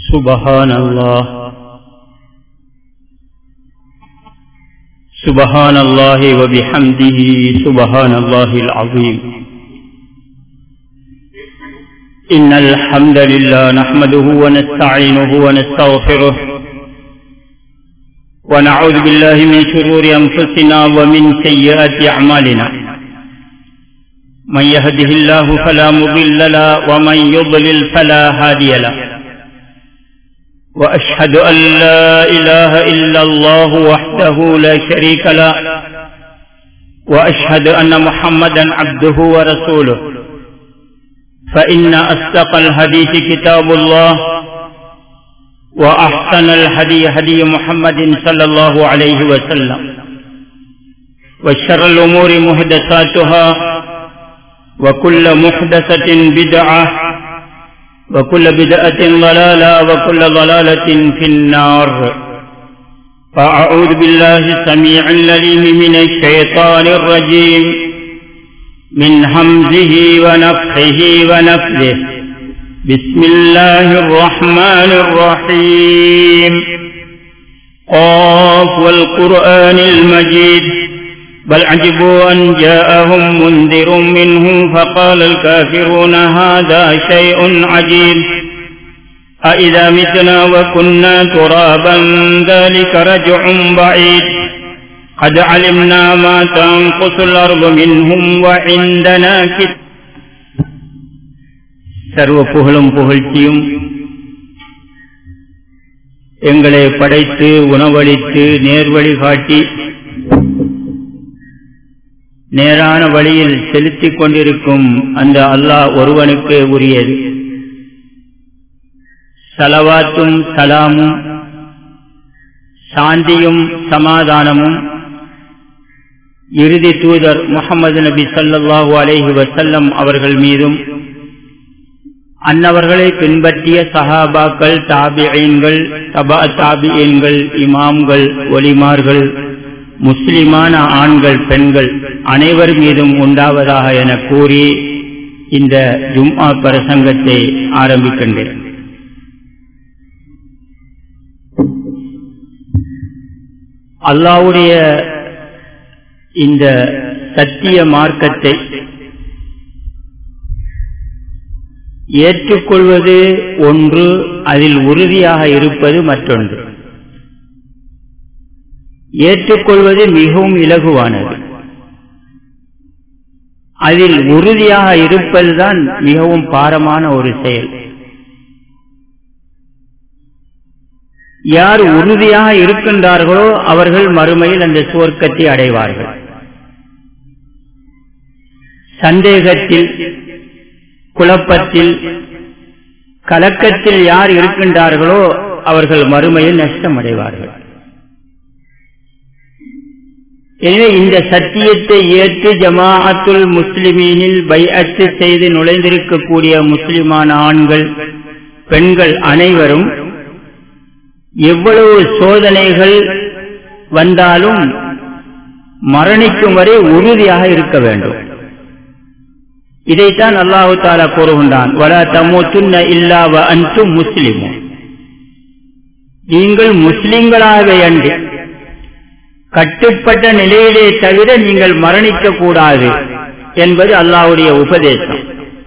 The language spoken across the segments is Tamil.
سبحان الله سبحان الله وبحمده سبحان الله العظيم إن الحمد لله نحمده ونستعينه ونستغفره ونعوذ بالله من شرور أنفسنا ومن سيئات أعمالنا من يهده الله فلا مضل له ومن يضلل فلا هادي له وأشهد أن لا إله إلا الله وحده لا شريك له وأشهد أن محمدا عبده ورسوله فإن أصدق الحديث كتاب الله وأحسن الهدي هدي محمد صلى الله عليه وسلم وشر الأمور محدثاتها وكل محدثة بدعة وكل بدعة ضلالة وكل ضلالة في النار فأعوذ بالله السميع العليم من الشيطان الرجيم من همزه ونفخه ونفذه بسم الله الرحمن الرحيم قاف والقرآن المجيد بل عجبوا أن جاءهم منذر منهم فقال الكافرون هذا شيء عجيب أئذا متنا وكنا ترابا ذلك رجع بعيد قد علمنا ما تنقص الأرض منهم وعندنا كتاب சர்வ புகழும் புகழ்ச்சியும் எங்களை படைத்து உணவளித்து நேர்வழி காட்டி நேரான வழியில் செலுத்திக் கொண்டிருக்கும் அந்த அல்லாஹ் ஒருவனுக்கு உரியது சலவாத்தும் சலாமும் சாந்தியும் சமாதானமும் இறுதி தூதர் முகமது நபி சல்லாஹூ அலேஹி வசல்லம் அவர்கள் மீதும் அன்னவர்களை பின்பற்றிய சஹாபாக்கள் தாபியன்கள் தபா தாபியன்கள் இமாம்கள் ஒலிமார்கள் முஸ்லிமான ஆண்கள் பெண்கள் அனைவர் மீதும் உண்டாவதாக என கூறி இந்த ஜும்ஆ பிரசங்கத்தை ஆரம்பிக்கின்றேன் அல்லாவுடைய இந்த சத்திய மார்க்கத்தை ஏற்றுக்கொள்வது ஒன்று அதில் உறுதியாக இருப்பது மற்றொன்று ஏற்றுக்கொள்வது மிகவும் இலகுவானது அதில் உறுதியாக இருப்பதுதான் மிகவும் பாரமான ஒரு செயல் யார் உறுதியாக இருக்கின்றார்களோ அவர்கள் மறுமையில் அந்த சுவர்க்கத்தை அடைவார்கள் சந்தேகத்தில் குழப்பத்தில் கலக்கத்தில் யார் இருக்கின்றார்களோ அவர்கள் மறுமையில் நஷ்டம் அடைவார்கள் எனவே இந்த சத்தியத்தை ஏற்று ஜமாஅத்துல் முஸ்லிமீனில் பைஅத்து செய்து நுழைந்திருக்கக்கூடிய முஸ்லிமான ஆண்கள் பெண்கள் அனைவரும் எவ்வளவு சோதனைகள் வந்தாலும் மரணிக்கும் வரை உறுதியாக இருக்க வேண்டும் இதைத்தான் அல்லாஹு தாலா கூறுகின்றான் வல தமுத்துன்ன இல்லாவ அன்று முஸ்லிமும் நீங்கள் முஸ்லிம்களாக அன்றி கட்டுப்பட்ட நிலையிலே தவிர நீங்கள் மரணிக்க கூடாது என்பது அல்லாவுடைய உபதேசம்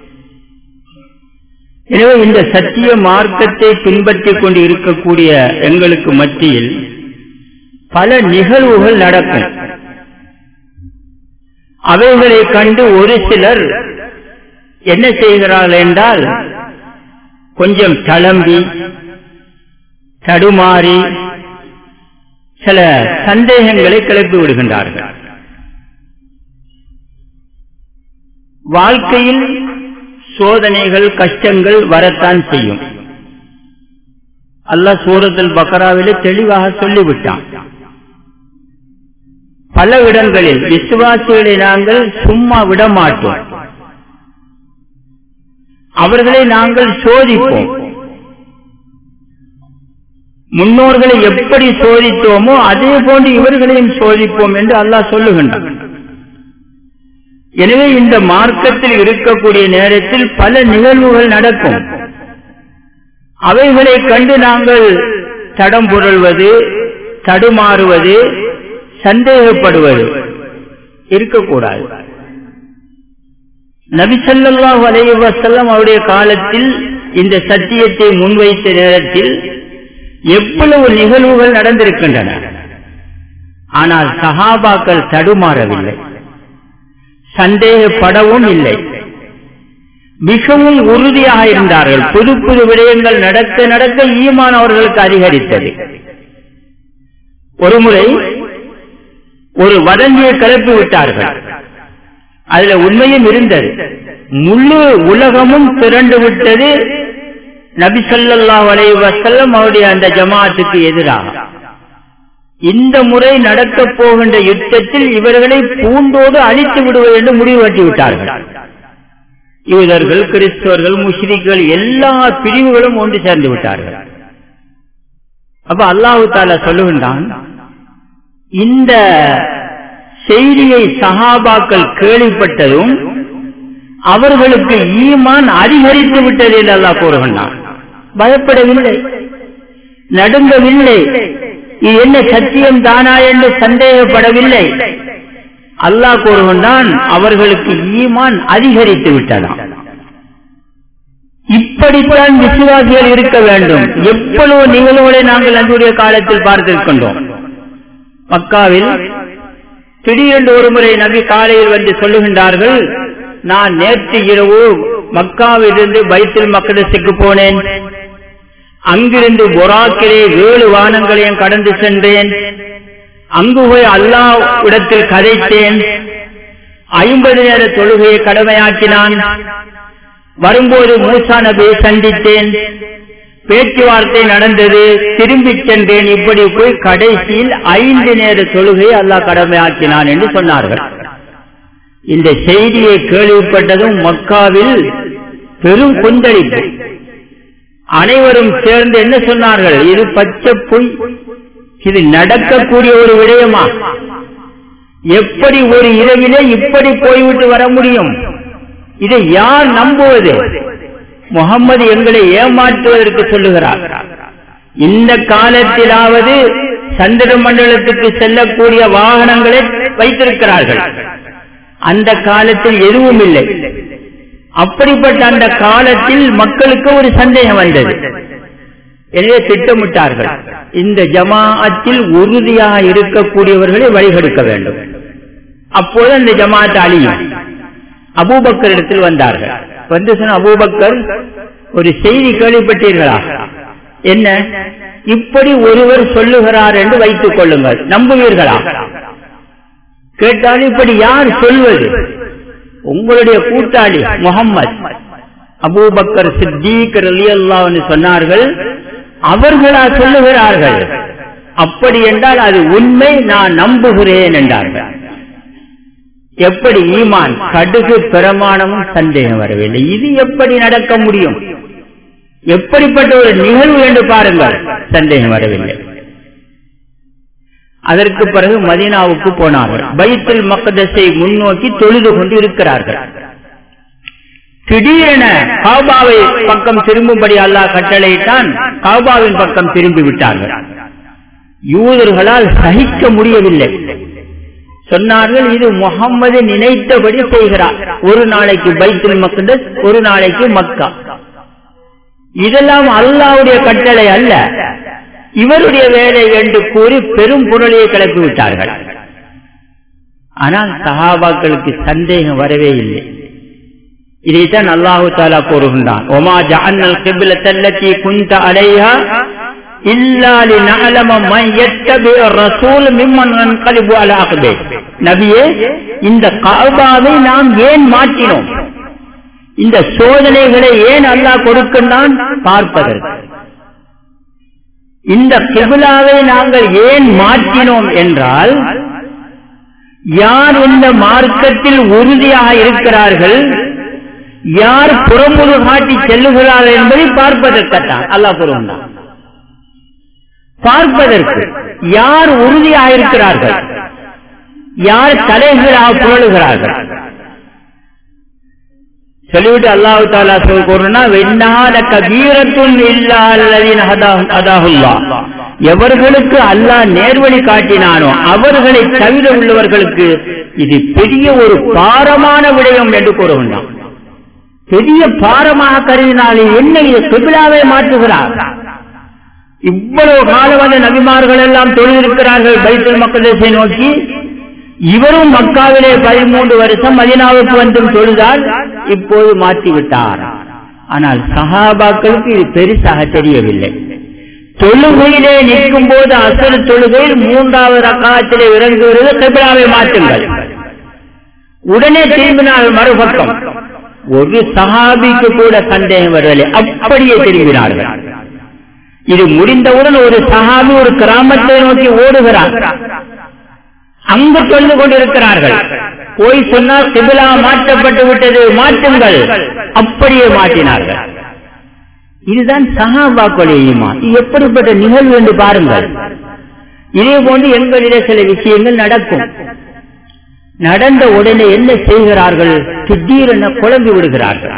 எனவே இந்த சத்திய மார்க்கத்தை பின்பற்றிக் கொண்டு இருக்கக்கூடிய எங்களுக்கு மத்தியில் பல நிகழ்வுகள் நடக்கும் அவைகளை கண்டு ஒரு சிலர் என்ன செய்கிறார்கள் என்றால் கொஞ்சம் தளம்பி தடுமாறி சில சந்தேகங்களை கிளப்பி விடுகின்றார்கள் வாழ்க்கையில் சோதனைகள் கஷ்டங்கள் வரத்தான் செய்யும் அல்லாஹ் சூரத்தில் பக்கராவிலே தெளிவாக சொல்லிவிட்டான் பல இடங்களில் விசுவாசிகளை நாங்கள் சும்மா விட மாட்டோம் அவர்களை நாங்கள் சோதிப்போம் முன்னோர்களை எப்படி சோதித்தோமோ அதே போன்று இவர்களையும் சோதிப்போம் என்று அல்லாஹ் சொல்லுகின்றான் எனவே இந்த மார்க்கத்தில் இருக்கக்கூடிய நேரத்தில் பல நிகழ்வுகள் நடக்கும் அவைகளை கண்டு நாங்கள் தடம் புரள்வது தடுமாறுவது சந்தேகப்படுவது இருக்கக்கூடாது நபிசல்லாஹு அலைஹி வஸல்லம் அவருடைய காலத்தில் இந்த சத்தியத்தை முன்வைத்த நேரத்தில் எவ்வளவு நிகழ்வுகள் நடந்திருக்கின்றன ஆனால் சஹாபாக்கள் தடுமாறவில்லை சந்தேகப்படவும் இல்லை மிகவும் உறுதியாக இருந்தார்கள் புது புது விடயங்கள் நடக்க நடக்க ஈமான் அவர்களுக்கு அதிகரித்தது ஒருமுறை ஒரு வதந்தியை கிளப்பி விட்டார்கள் அதுல உண்மையும் இருந்தது முழு உலகமும் திரண்டு விட்டது நபி ஸல்லல்லாஹு அலைஹி வஸல்லம் அவருடைய அந்த ஜமாத்துக்கு எதிராக இந்த முறை நடக்கப் போகின்ற யுத்தத்தில் இவர்களை பூண்டோடு அழித்து விடுவது என்று முடிவெட்டி விட்டார்கள் யூதர்கள் கிறிஸ்தவர்கள் முஸ்லிம்கள் எல்லா பிரிவுகளும் ஒன்று சேர்ந்து விட்டார்கள் அப்ப அல்லாஹு தாலா சொல்லுகின்றான் இந்த செய்தியை சஹாபாக்கள் கேள்விப்பட்டதும் அவர்களுக்கு ஈமான் அதிகரித்து விட்டது என்று அல்லாஹ் கூறுகின்றான் பயப்படவில்லை நடுங்கவில்லை இது என்ன சத்தியம் தானா என்று சந்தேகப்படவில்லை அல்லாஹ் கூறுகின்றான் அவர்களுக்கு ஈமான் அதிகரித்து விட்டதாம் இப்படித்தான் விசுவாசிகள் இருக்க வேண்டும் எவ்வளவு நிகழ்வுகளை நாங்கள் அன்றைய காலத்தில் பார்த்திருக்கின்றோம் மக்காவில் திடீரென்று ஒருமுறை நபி காலையில் வந்து சொல்லுகின்றார்கள் நான் நேற்று இரவு மக்காவிலிருந்து பைத்தில் மக்களுக்கு போனேன் அங்கிருந்து பொராக்கிலே ஏழு வானங்களையும் கடந்து சென்றேன் அங்கு போய் அல்லாஹ் இடத்தில் கதைத்தேன் ஐம்பது நேர தொழுகையை கடமையாக்கினான் வரும்போது மூசா நபியை சந்தித்தேன் பேச்சுவார்த்தை நடந்தது திரும்பி சென்றேன் இப்படி போய் கடைசியில் ஐந்து நேர தொழுகையை அல்லாஹ் கடமையாக்கினான் என்று சொன்னார்கள் இந்த செய்தியை கேள்விப்பட்டதும் மக்காவில் பெரும் கொந்தளிப்பு அனைவரும் சேர்ந்து என்ன சொன்னார்கள் இது பச்சை பொய் இது நடக்கக்கூடிய ஒரு விடயமா எப்படி ஒரு இரவிலே இப்படி போய்விட்டு வர முடியும் இதை யார் நம்புவது முகம்மது எங்களை ஏமாற்றுவதற்கு சொல்லுகிறார் இந்த காலத்திலாவது சந்திர மண்டலத்துக்கு செல்லக்கூடிய வாகனங்களை வைத்திருக்கிறார்கள் அந்த காலத்தில் எதுவும் இல்லை அப்படிப்பட்ட அந்த காலத்தில் மக்களுக்கு ஒரு சந்தேகம் வந்தது எனவே திட்டமிட்டார்கள் இந்த ஜமாஅத்தில் உறுதியாக இருக்கக்கூடியவர்களை வழிகெடுக்க வேண்டும் அப்போது அந்த ஜமாத் அழியும் அபூபக்கர் இடத்தில் வந்தார்கள் வந்து சொன்ன அபூபக்கர் ஒரு செய்தி கேள்விப்பட்டீர்களா என்ன இப்படி ஒருவர் சொல்லுகிறார் என்று வைத்துக் கொள்ளுங்கள் நம்புவீர்களா கேட்டால் இப்படி யார் சொல்வது உங்களுடைய கூட்டாளி முகம்மது அபூபக்கர் சித்திக் ரலியல்லாஹு சொன்னார்கள் அவர்களா சொல்லுகிறார்கள் அப்படி என்றால் அது உண்மை நான் நம்புகிறேன் என்றார்கள் எப்படி ஈமான் கடுகு பிரமாணமும் சந்தேகம் வரவில்லை இது எப்படி நடக்க முடியும் எப்படிப்பட்ட ஒரு நிகழ்வு என்று பாருங்கள் சந்தேகம் வரவில்லை அதற்கு பிறகு மதீனாவுக்கு போனார்கள் பைத்துல் மக்கதஸை முன்னோக்கி தொழுது கொண்டு இருக்கிறார்கள் திடீரென காபாவை பக்கம் திரும்பும்படி அல்லாஹ் கட்டளையிட்டான் காபாவின் பக்கம் திரும்பி விட்டார்கள் யூதர்களால் சகிக்க முடியவில்லை சொன்னார்கள் இது முகம்மது நினைத்தபடி செய்கிறார் ஒரு நாளைக்கு பைத்துல் மக்கதஸ் ஒரு நாளைக்கு மக்கா இதெல்லாம் அல்லாவுடைய கட்டளை அல்ல இவருடைய வேலை என்று கூறி பெரும் புரளியை கிளப்பி விட்டார்கள் ஆனால் சஹாபாக்களுக்கு சந்தேகம் வரவே இல்லை இதைத்தான் அல்லாஹு தாலா கூறுகின்றான் ஒமா ஜஅன்னல் கிப்லத்தல்லதி குந்த அலைஹா இல்லா லினஅலம மன் யத்தபி ரசூல் மிம்மன் யன்கலிபு அலா அக்பே நபியே இந்த கஅபாவை நாம் ஏன் மாற்றினோம் இந்த சோதனைகளை ஏன் அல்லாஹ் கொடுக்கின்றான் பார்ப்பதற்கு இந்த கிபிலாவை நாங்கள் ஏன் மாற்றினோம் என்றால் யார் இந்த மார்க்கத்தில் உறுதியாக இருக்கிறார்கள் யார் புறமுது காட்டி செல்லுகிறார்கள் என்பதை பார்ப்பதற்கத்தான் அல்லாஹ் கூறுகின்றான் பார்ப்பதற்கு யார் உறுதியாக இருக்கிறார்கள் யார் தலைகளாக புரளுகிறார்கள் சொல்லிவிட்டு அல்லாஹு தாலா சொல்றா வெண்ணால கபீரத்துன் இல்லாததின் அதாகுல்லா எவர்களுக்கு அல்லாஹ் நேர்வழி காட்டினானோ அவர்களை தவிர உள்ளவர்களுக்கு இது பெரிய ஒரு பாரமான விடயம் என்று கூறுகின்றான் பெரிய பாரமாக கருதினாலே என்ன இது கிபிலாவை மாற்றுகிறார் இவ்வளவு காலம் அந்த நபிமார்கள் எல்லாம் தொழிலிருக்கிறார்கள் பைத்தல் மக்களத்தை நோக்கி இவரும் மக்காவிலே பதிமூன்று வருஷம் மதினாவுக்கு வந்தும் தொழுதால் இப்போது மாற்றிவிட்டார் ஆனால் சஹாபாக்களுக்கு இது பெருசாக தெரியவில்லை தொழுகையிலே நிற்கும் போது அசல் தொழுகையில் மூன்றாவது அக்காலத்திலே இறங்குகிறது கிபிலாவை மாற்றுங்கள் உடனே திரும்பினால் மறுபக்கம் ஒரு சஹாபிக்கு கூட சந்தேகம் வரவில்லை அப்படியே திரும்பினார்கள் இது முடிந்தவுடன் ஒரு சஹாபி ஒரு கிராமத்தை நோக்கி ஓடுகிறார் அங்கு தொழுது கொண்டிருக்கிறார்கள் போய் சொன்னால் சிபிலா மாற்றப்பட்டு விட்டது மாற்றுங்கள் அப்படியே மாற்றினார்கள் இதுதான் சகாபாக்களியுமா இது எப்படிப்பட்ட நிகழ்வு என்று பாருங்கள் இதே போன்று எங்களிலே சில விஷயங்கள் நடக்கும் நடந்த உடனே என்ன செய்கிறார்கள் திடீரென குழம்பி விடுகிறார்கள்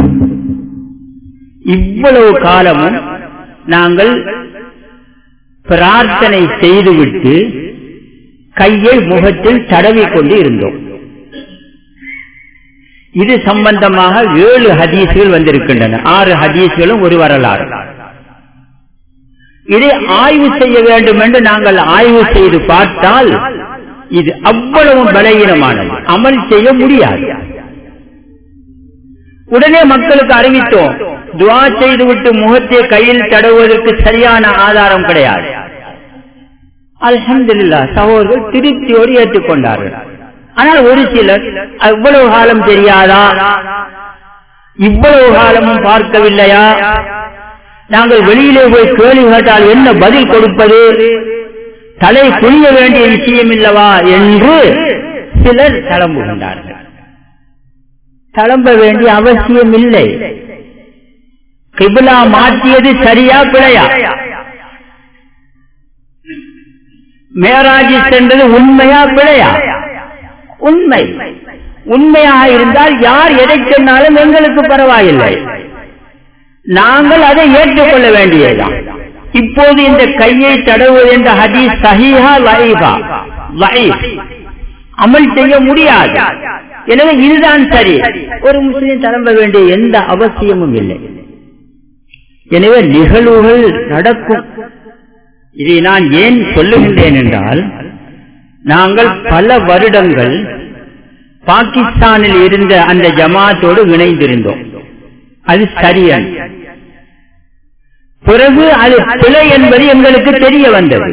இவ்வளவு காலமும் நாங்கள் பிரார்த்தனை செய்துவிட்டு கையை முகத்தில் தடவி கொண்டு இருந்தோம் இது சம்பந்தமாக ஏழு ஹதீஸ்கள் வந்திருக்கின்றன ஆறு ஹதீஸ்களும் ஒரு வரலாறு இதை ஆய்வு செய்ய வேண்டும் என்று நாங்கள் ஆய்வு செய்து பார்த்தால் இது அவ்வளவு பலகீனமானது அமல் செய்ய முடியாது உடனே மக்களுக்கு அறிவித்தோம் துவா செய்துவிட்டு முகத்தை கையில் தடவுவதற்கு சரியான ஆதாரம் கிடையாது அல்ஹம்துல்லா சகோதரர்கள் திருப்தியோடு ஏற்றுக்கொண்டார்கள் ஆனால் ஒரு சிலர் அவ்வளவு காலம் தெரியாதா இவ்வளவு காலமும் பார்க்கவில்லையா நாங்கள் வெளியிலே போய் கேள்வி கேட்டால் என்ன பதில் கொடுப்பது தலை குனிய வேண்டிய விஷயம் இல்லவா என்று சிலர் தளம்புகின்றார்கள் தளம்ப வேண்டிய அவசியம் இல்லை கிபிலா மாற்றியது சரியா பிழையா மேராஜி சென்றது உண்மையா பிழையா உண்மை உண்மையாக இருந்தால் யார் எதை சொன்னாலும் எங்களுக்கு பரவாயில்லை நாங்கள் அதை ஏற்றுக்கொள்ள வேண்டியதுதான் இப்போது இந்த கையை தடவுவது என்ற ஹதீஸ் சஹீஹா லைபா லைஃப் அமல் செய்ய முடியாது எனவே இதுதான் சரி ஒரு முஸ்லீம் தளம்ப வேண்டிய எந்த அவசியமும் இல்லை எனவே நிகழ்வுகள் நடக்கும் இதை நான் ஏன் சொல்லுகின்றேன் என்றால் நாங்கள் பல வருடங்கள் பாகிஸ்தானில் இருந்த அந்த ஜமாத்தோடு இணைந்திருந்தோம் அது சரியன் பிறகு அது பிழை என்பது எங்களுக்கு தெரிய வந்தது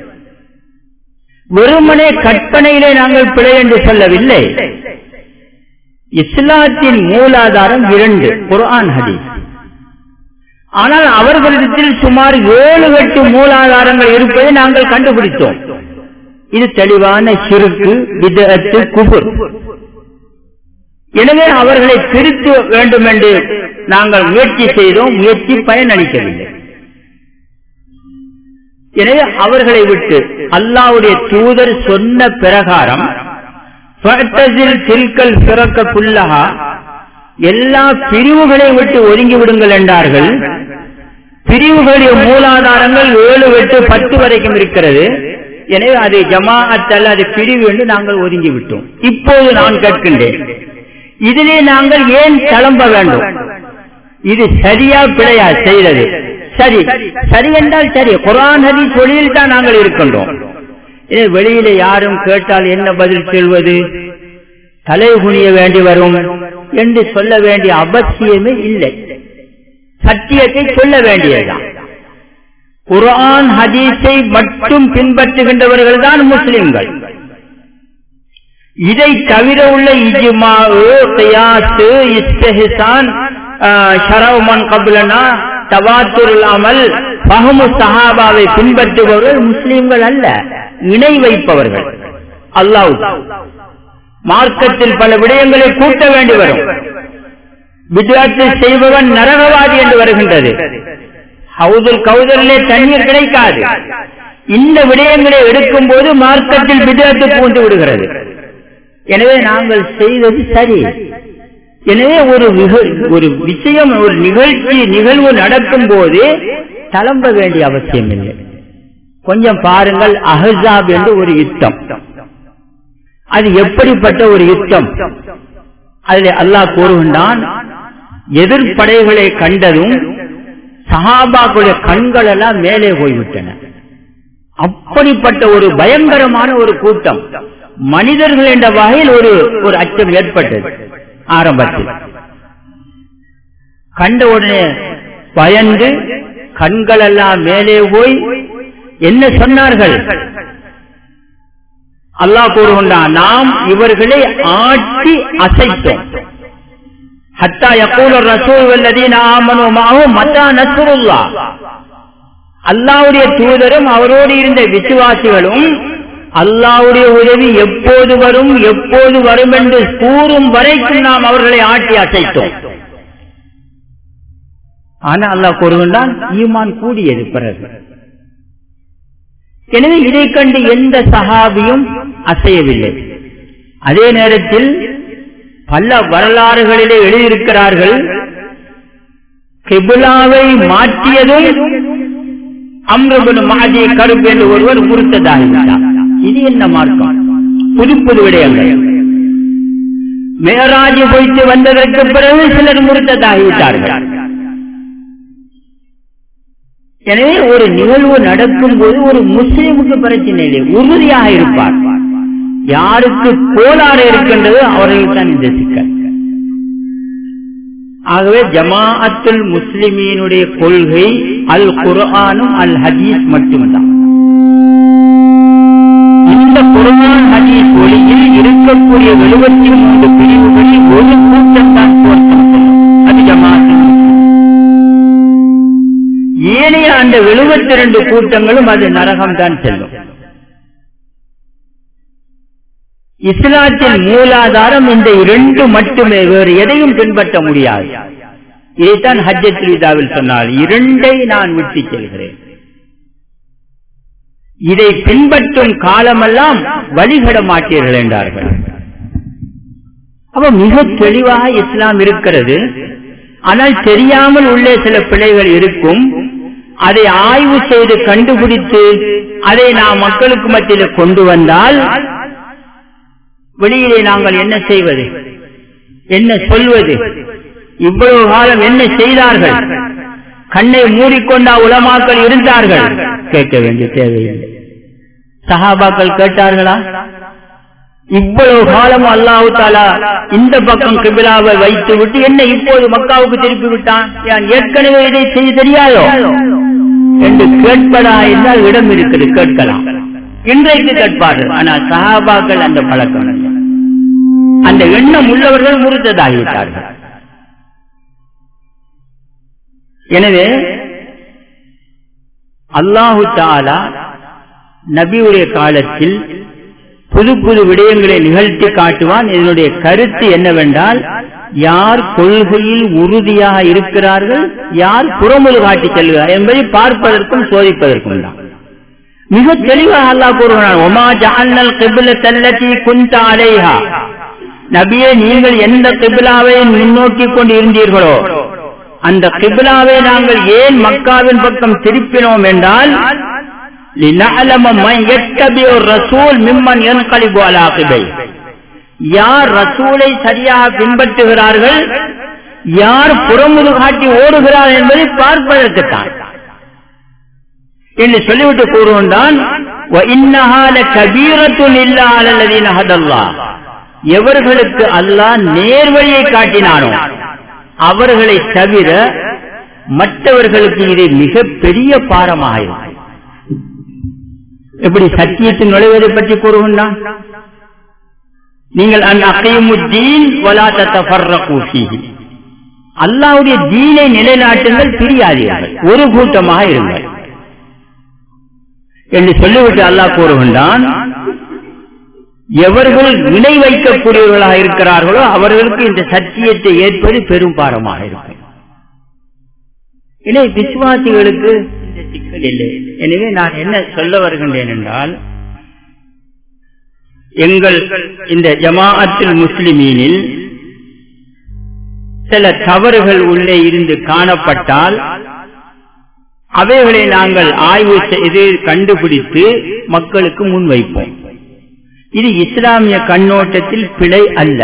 வெறுமனே கற்பனையிலே நாங்கள் பிழை என்று சொல்லவில்லை இஸ்லாத்தின் மூலாதாரம் இரண்டு குர்ஆன் ஹதீஸ் ஆனால் அவர்களிடத்தில் சுமார் ஏழு எட்டு மூலாதாரங்கள் இருப்பதை நாங்கள் கண்டுபிடித்தோம் இது தெளிவான சிறுக்கு விதத்து குபுர் எனவே அவர்களை திருத்த வேண்டும் என்று நாங்கள் முயற்சி செய்தோம் முயற்சி பயனளிக்கவில்லை எனவே அவர்களை விட்டு அல்லாவுடைய தூதர் சொன்ன பிரகாரம் தில்கல் பிறக்க புல்லகா எல்லா பிரிவுகளை விட்டு ஒதுங்கி விடுங்கள் என்றார்கள் பிரிவுகளுடைய மூலாதாரங்கள் ஏழு எட்டு பத்து வரைக்கும் இருக்கிறது எனவே அது ஜமாஅத் அல்ல அது பிரிவு என்று நாங்கள் ஒதுங்கி விட்டோம் இப்போது நான் கேட்கின்றேன் இதிலே நாங்கள் ஏன் கிளம்ப வேண்டும் இது சரியா பிழையா செய்தது சரி சரி என்றால் சரி குரான் ஹதி தொழில் தான் நாங்கள் இருக்கின்றோம் வெளியில யாரும் கேட்டால் என்ன பதில் சொல்வது தலை குனிய வேண்டி வரும் என்று சொல்ல வேண்டிய அவசியமே இல்லை சத்தியத்தை சொல்ல வேண்டியதுதான் குரான் ஹதீஸை மட்டும் பின்பற்றுகின்றவர்கள் தான் முஸ்லிம்கள் இதை தவிர உள்ள இஜ்மா கியாசு இஸ்தஹிசான் ஷரவுமன் கபுலனா தவாத்துருல் அமல் பஹமு சஹாபாவை பின்பற்றுபவர்கள் முஸ்லிம்கள் அல்ல இணை வைப்பவர்கள் அல்லாஹ் மார்க்கத்தில் பல விடயங்களை கூட்ட வேண்டி வரும் வித்யாத்தை செய்பவன் நரகவாதி என்று வருகின்றது ஹவுதுல் கவுதலிலே தண்ணீர் கிடைக்காது இந்த விடயங்களை எடுக்கும் போது மார்க்கத்தில் விதத்து பூந்து விடுகிறது எனவே நாங்கள் செய்தது சரி எனவே ஒரு ஒரு விஷயம் ஒரு நிகழ்ச்சி நிகழ்வு நடக்கும் போது தளம்ப வேண்டிய அவசியம் இல்லை கொஞ்சம் பாருங்கள் அஹசாப் என்று ஒரு யுத்தம் அது எப்படிப்பட்ட ஒரு யுத்தம் அதில் அல்லாஹ் கூறுகின்றான் எதிர்ப்படைகளை கண்டதும் சஹாபாக்களுடைய கண்கள் எல்லாம் மேலே போய்விட்டன அப்படிப்பட்ட ஒரு பயங்கரமான ஒரு கூட்டம் மனிதர்கள் என்ற வகையில் ஒரு ஒரு அச்சம் ஏற்பட்டது ஆரம்பத்தில் கண்ட உடனே பயந்து கண்கள் எல்லாம் மேலே போய் என்ன சொன்னார்கள் அல்லாஹ் கூறுகின்றான் நாம் இவர்களை ஆட்டி அசைத்தோம் ஹத்தா யக்கூல ரசூல் வல்லதீன ஆமனு மாஹும் மத்தா நஸ்ருல்லா அல்லாவுடைய தூதரும் அவரோடு இருந்த விசுவாசிகளும் அல்லாவுடைய உதவி எப்போது வரும் எப்போது வரும் என்று கூறும் வரைக்கும் நாம் அவர்களை ஆட்டி அசைத்தோம் ஆனா அல்லாஹ் கூறுகின்றான் ஈமான் கூடியது பிறகு எனவே இதை கண்டு எந்த சகாபியும் அசையவில்லை அதே நேரத்தில் பல வரலாறுகளிலே எழுதியிருக்கிறார்கள் கிபுலாவை மாற்றியதும் அம்ரபுன் மாதி கருப்பு என்று ஒருவர் முறுத்ததாகிவிட்டார் இது என்ன மார்க்கம் புது புது விடயங்கள் மேராஜ் போய்த்து வந்ததற்கு பிறகு சிலர் முறுத்ததாகிவிட்டார்கள் எனவே ஒரு நிகழ்வு நடக்கும் போது ஒரு முஸ்லீமுக்கு பிரச்சனை இல்லை உறுதியாக இருப்பார் யாருக்கு கோளாறு இருக்கின்றது அவர்கள் தான் இந்த சிக்கல் ஆகவே ஜமாஅத்துல் முஸ்லிமீனுடைய கொள்கை அல் குர்ஆனும் அல் ஹதீஸ் மட்டும்தான் இந்த குர்ஆன் ஹதீஸ் ஒளியில் இருக்கக்கூடிய எழுபத்தி மூன்று பிரிவுகளில் ஒரு கூட்டம் தான் தோற்றம் அது ஜமாஅத்துல் ஏனைய அந்த எழுபத்தி இரண்டு கூட்டங்களும் அது நரகம் தான் செல்லும் இஸ்லாத்தின் மூலாதாரம் இந்த இரண்டு மட்டுமே வேறு எதையும் பின்பற்ற முடியாது இதைத்தான் ஹஜ்ஜத் விதாவில் சொன்னால் இரண்டை நான் விட்டு செல்கிறேன் இதை பின்பற்றும் காலமெல்லாம் வழிகட மாட்டீர்கள் என்றார்கள் அப்ப மிக தெளிவாக இஸ்லாம் இருக்கிறது ஆனால் தெரியாமல் உள்ளே சில பிழைகள் இருக்கும் அதை ஆய்வு செய்து கண்டுபிடித்து அதை நாம் மக்களுக்கு மத்தியில் கொண்டு வந்தால் வெளியிலே நாங்கள் என்ன செய்வது என்ன சொல்வது இவ்வளவு காலம் என்ன செய்தார்கள் கண்ணை மூடிக்கொண்டா உலமாக்கள் இருந்தார்கள் கேட்க வேண்டிய தேவையில்லை சஹாபாக்கள் கேட்டார்களா இவ்வளவு காலம் அல்லாஹு தாலா இந்த பக்கம் கிபிலாவை வைத்து விட்டு என்ன இப்போது மக்காவுக்கு திருப்பி விட்டான் ஏற்கனவே இதை செய்ய தெரியாதோ என்று கேட்பதா என்றால் இடம் இருக்குது கேட்கலாம் இன்றைக்கு கேட்பார்கள் ஆனால் சஹாபாக்கள் அந்த பழக்கம் அந்த எண்ணம் உள்ளவர்கள் முறுத்ததாகிவிட்டார்கள் எனவே அல்லாஹு தாலா நபியுடைய காலத்தில் புது புது விடயங்களை நிகழ்த்தி காட்டுவான் இதனுடைய கருத்து என்னவென்றால் யார் கொள்கையில் உறுதியாக இருக்கிறார்கள் யார் புறமுது காட்டி செல்கிறார் என்பதை பார்ப்பதற்கும் சோதிப்பதற்கும் தான் மிக தெளிவாக அல்லாஹ் கூறுகிறான் ஒமா ஜான்னல் கிபில தல்லத்தி குந்த அலைஹா நபியே நீங்கள் எந்த கிபிலாவை முன்னோக்கி கொண்டு இருந்தீர்களோ அந்த கிபிலாவை நாங்கள் ஏன் மக்காவின் பக்கம் திருப்பினோம் என்றால் யார் ரசூலை சரியாக பின்பற்றுகிறார்கள் யார் புறமுது காட்டி ஓடுகிறார் என்பதை பார்ப்பதற்குத்தான் என்று சொல்லிவிட்டு கூறுவன்தான் எவர்களுக்கு அல்லாஹ் நேர்வழியை காட்டினானோ அவர்களை தவிர மற்றவர்களுக்கு இது மிக பெரிய பாரமாக இருக்கும் எப்படி சத்தியத்தில் நுழைவதை பற்றி கூறுகின்றான் நீங்கள் அக்கையுமுத்தீன் அல்லாவுடைய தீனை நிலைநாட்டுங்கள் பிரியாதீர்கள் ஒரு கூட்டமாக இருங்கள் என்று சொல்லிவிட்டு அல்லாஹ் கூறுகின்றான் எவர்கள் இணை வைக்கக்கூடியவர்களாக இருக்கிறார்களோ அவர்களுக்கு இந்த சத்தியத்தை ஏற்பது பெரும் பாரமாக இருக்கும் இணை விசுவாசிகளுக்கு இந்த சிக்கல் இல்லை எனவே நான் என்ன சொல்ல வருகின்றேன் என்றால் எங்கள் இந்த ஜமாஅத்தில் முஸ்லிமீனில் சில தவறுகள் உள்ளே இருந்து காணப்பட்டால் அவைகளை நாங்கள் ஆய்வு செய்து கண்டுபிடித்து மக்களுக்கு முன்வைப்போம் இது இஸ்லாமிய கண்ணோட்டத்தில் பிழை அல்ல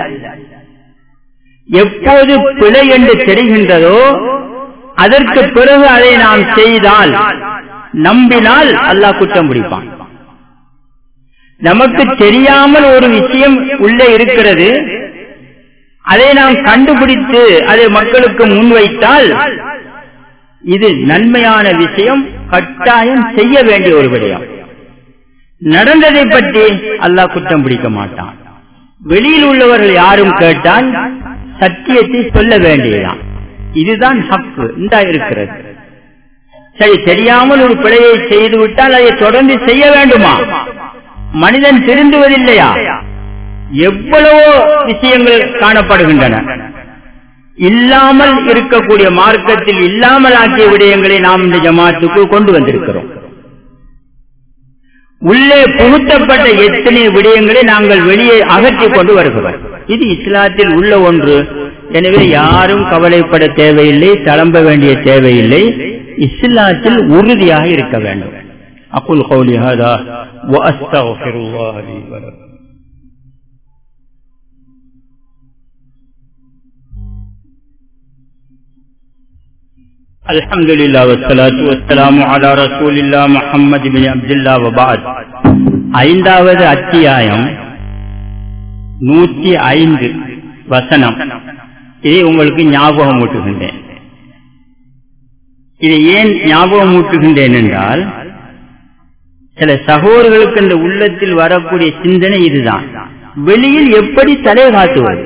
எப்போது பிழை என்று தெரிகின்றதோ அதற்கு பிறகு அதை நாம் செய்தால் நம்பினால் அல்லாஹ் குற்றம் பிடிப்பான் நமக்கு தெரியாமல் ஒரு விஷயம் உள்ளே இருக்கிறது அதை நாம் கண்டுபிடித்து அதை மக்களுக்கு முன்வைத்தால் இது நன்மையான விஷயம் கட்டாயம் செய்ய வேண்டிய ஒரு விடயம் நடந்ததை பற்றி அல்லாஹ் குற்றம் பிடிக்க மாட்டான் வெளியில் உள்ளவர்கள் யாரும் கேட்டால் சத்தியத்தை சொல்ல வேண்டியதான் இதுதான் ஹக்கு இந்த இருக்கிறது சரி தெரியாமல் ஒரு பிழையை செய்து விட்டால் அதை தொடர்ந்து செய்ய வேண்டுமா மனிதன் திருந்துவதில்லையா எவ்வளவோ விஷயங்கள் காணப்படுகின்றன இல்லாமல் இருக்கக்கூடிய மார்க்கத்தில் இல்லாமல் ஆக்கிய விடயங்களை நாம் இந்த ஜமாத்துக்கு கொண்டு வந்திருக்கிறோம் உள்ளே புகுத்தப்பட்ட எத்தனை விடயங்களை நாங்கள் வெளியே அகற்றி கொண்டு வருகிறோம் இது இஸ்லாத்தில் உள்ள ஒன்று எனவே யாரும் கவலைப்பட தேவையில்லை தளம்ப வேண்டிய தேவையில்லை இஸ்லாத்தில் உறுதியாக இருக்க வேண்டும் அக்குல் கௌலி ஹதா وأستغفر الله لي ولكم الحمد لله والصلاة والسلام على رسول الله محمد بن عبد الله وبعد ஐந்தாவது அத்தியாயம் நூற்றி ஐந்து வசனம் இதை உங்களுக்கு ஞாபகம் ஊட்டுகின்றேன் இதை ஏன் ஞாபகம் ஊட்டுகின்றேன் என்றால் சில சகோதரர்களுக்கு இந்த உள்ளத்தில் வரக்கூடிய சிந்தனை இதுதான் வெளியில் எப்படி தலை காட்டுவது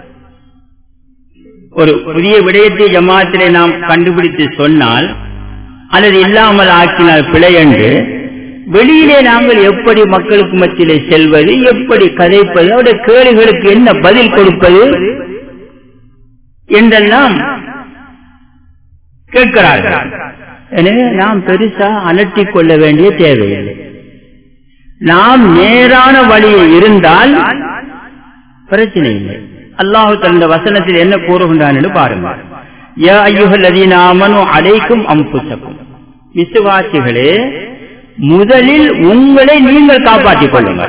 ஒரு புதிய விடயத்தை ஜமாத்திலே நாம் கண்டுபிடித்து சொன்னால் அல்லது இல்லாமல் ஆக்கினால் பிழை என்று வெளியிலே நாங்கள் எப்படி மக்களுக்கு மத்தியிலே செல்வது எப்படி கதைப்பது அவருடைய கேள்விகளுக்கு என்ன பதில் கொடுப்பது என்றெல்லாம் கேட்கிறார்கள் எனவே நாம் பெருசா அலட்டிக் கொள்ள வேண்டிய தேவையில்லை நாம் நேரான வழியில் இருந்தால் பிரச்சனை இல்லை அல்லாஹு தந்த வசனத்தில் என்ன கூறுகின்றான் என்று பாருங்கள் யா ஐயுகள் அதீனாமனு அழைக்கும் அம்புசக்கும் விசுவாசிகளே முதலில் உங்களை நீங்கள் காப்பாற்றிக் கொள்ளுங்கள்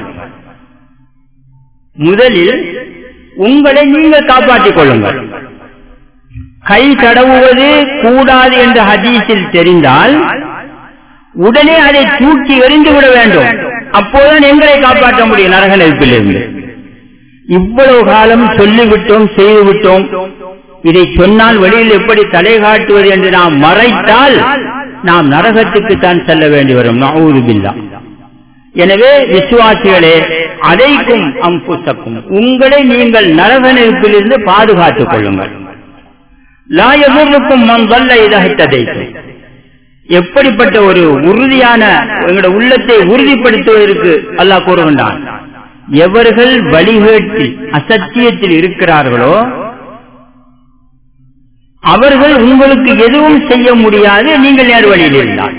முதலில் உங்களை நீங்கள் காப்பாற்றிக் கொள்ளுங்கள் கை தடவுவது கூடாது என்ற ஹதீஸில் தெரிந்தால் உடனே அதை தூக்கி எறிந்து விட வேண்டும் அப்போதுதான் எங்களை காப்பாற்ற முடியும் நரக நெருப்பிலிருந்து இவ்வளவு காலம் சொல்லிவிட்டோம் செய்துவிட்டோம் இதை சொன்னால் வெளியில் எப்படி தலை காட்டுவது என்று நாம் மறைத்தால் நாம் நரகத்துக்கு தான் செல்ல வேண்டி வரும் நவூதுபில்லா எனவே விசுவாசிகளே அதைக்கும் அம்புசக்கும் உங்களை நீங்கள் நரக நெருப்பிலிருந்து பாதுகாத்துக் கொள்ளுங்கள் லாயகுருக்கும் மண் வல்ல இதகத்ததைக்கும் எப்படிப்பட்ட ஒரு உறுதியான எங்களுடைய உள்ளத்தை உறுதிப்படுத்துவதற்கு அல்லாஹ் கூறுகின்றான் எவர்கள் வழிகேட்டில் அசத்தியத்தில் இருக்கிறார்களோ அவர்கள் உங்களுக்கு எதுவும் செய்ய முடியாது நீங்கள் நேர் வழியில் இருந்தால்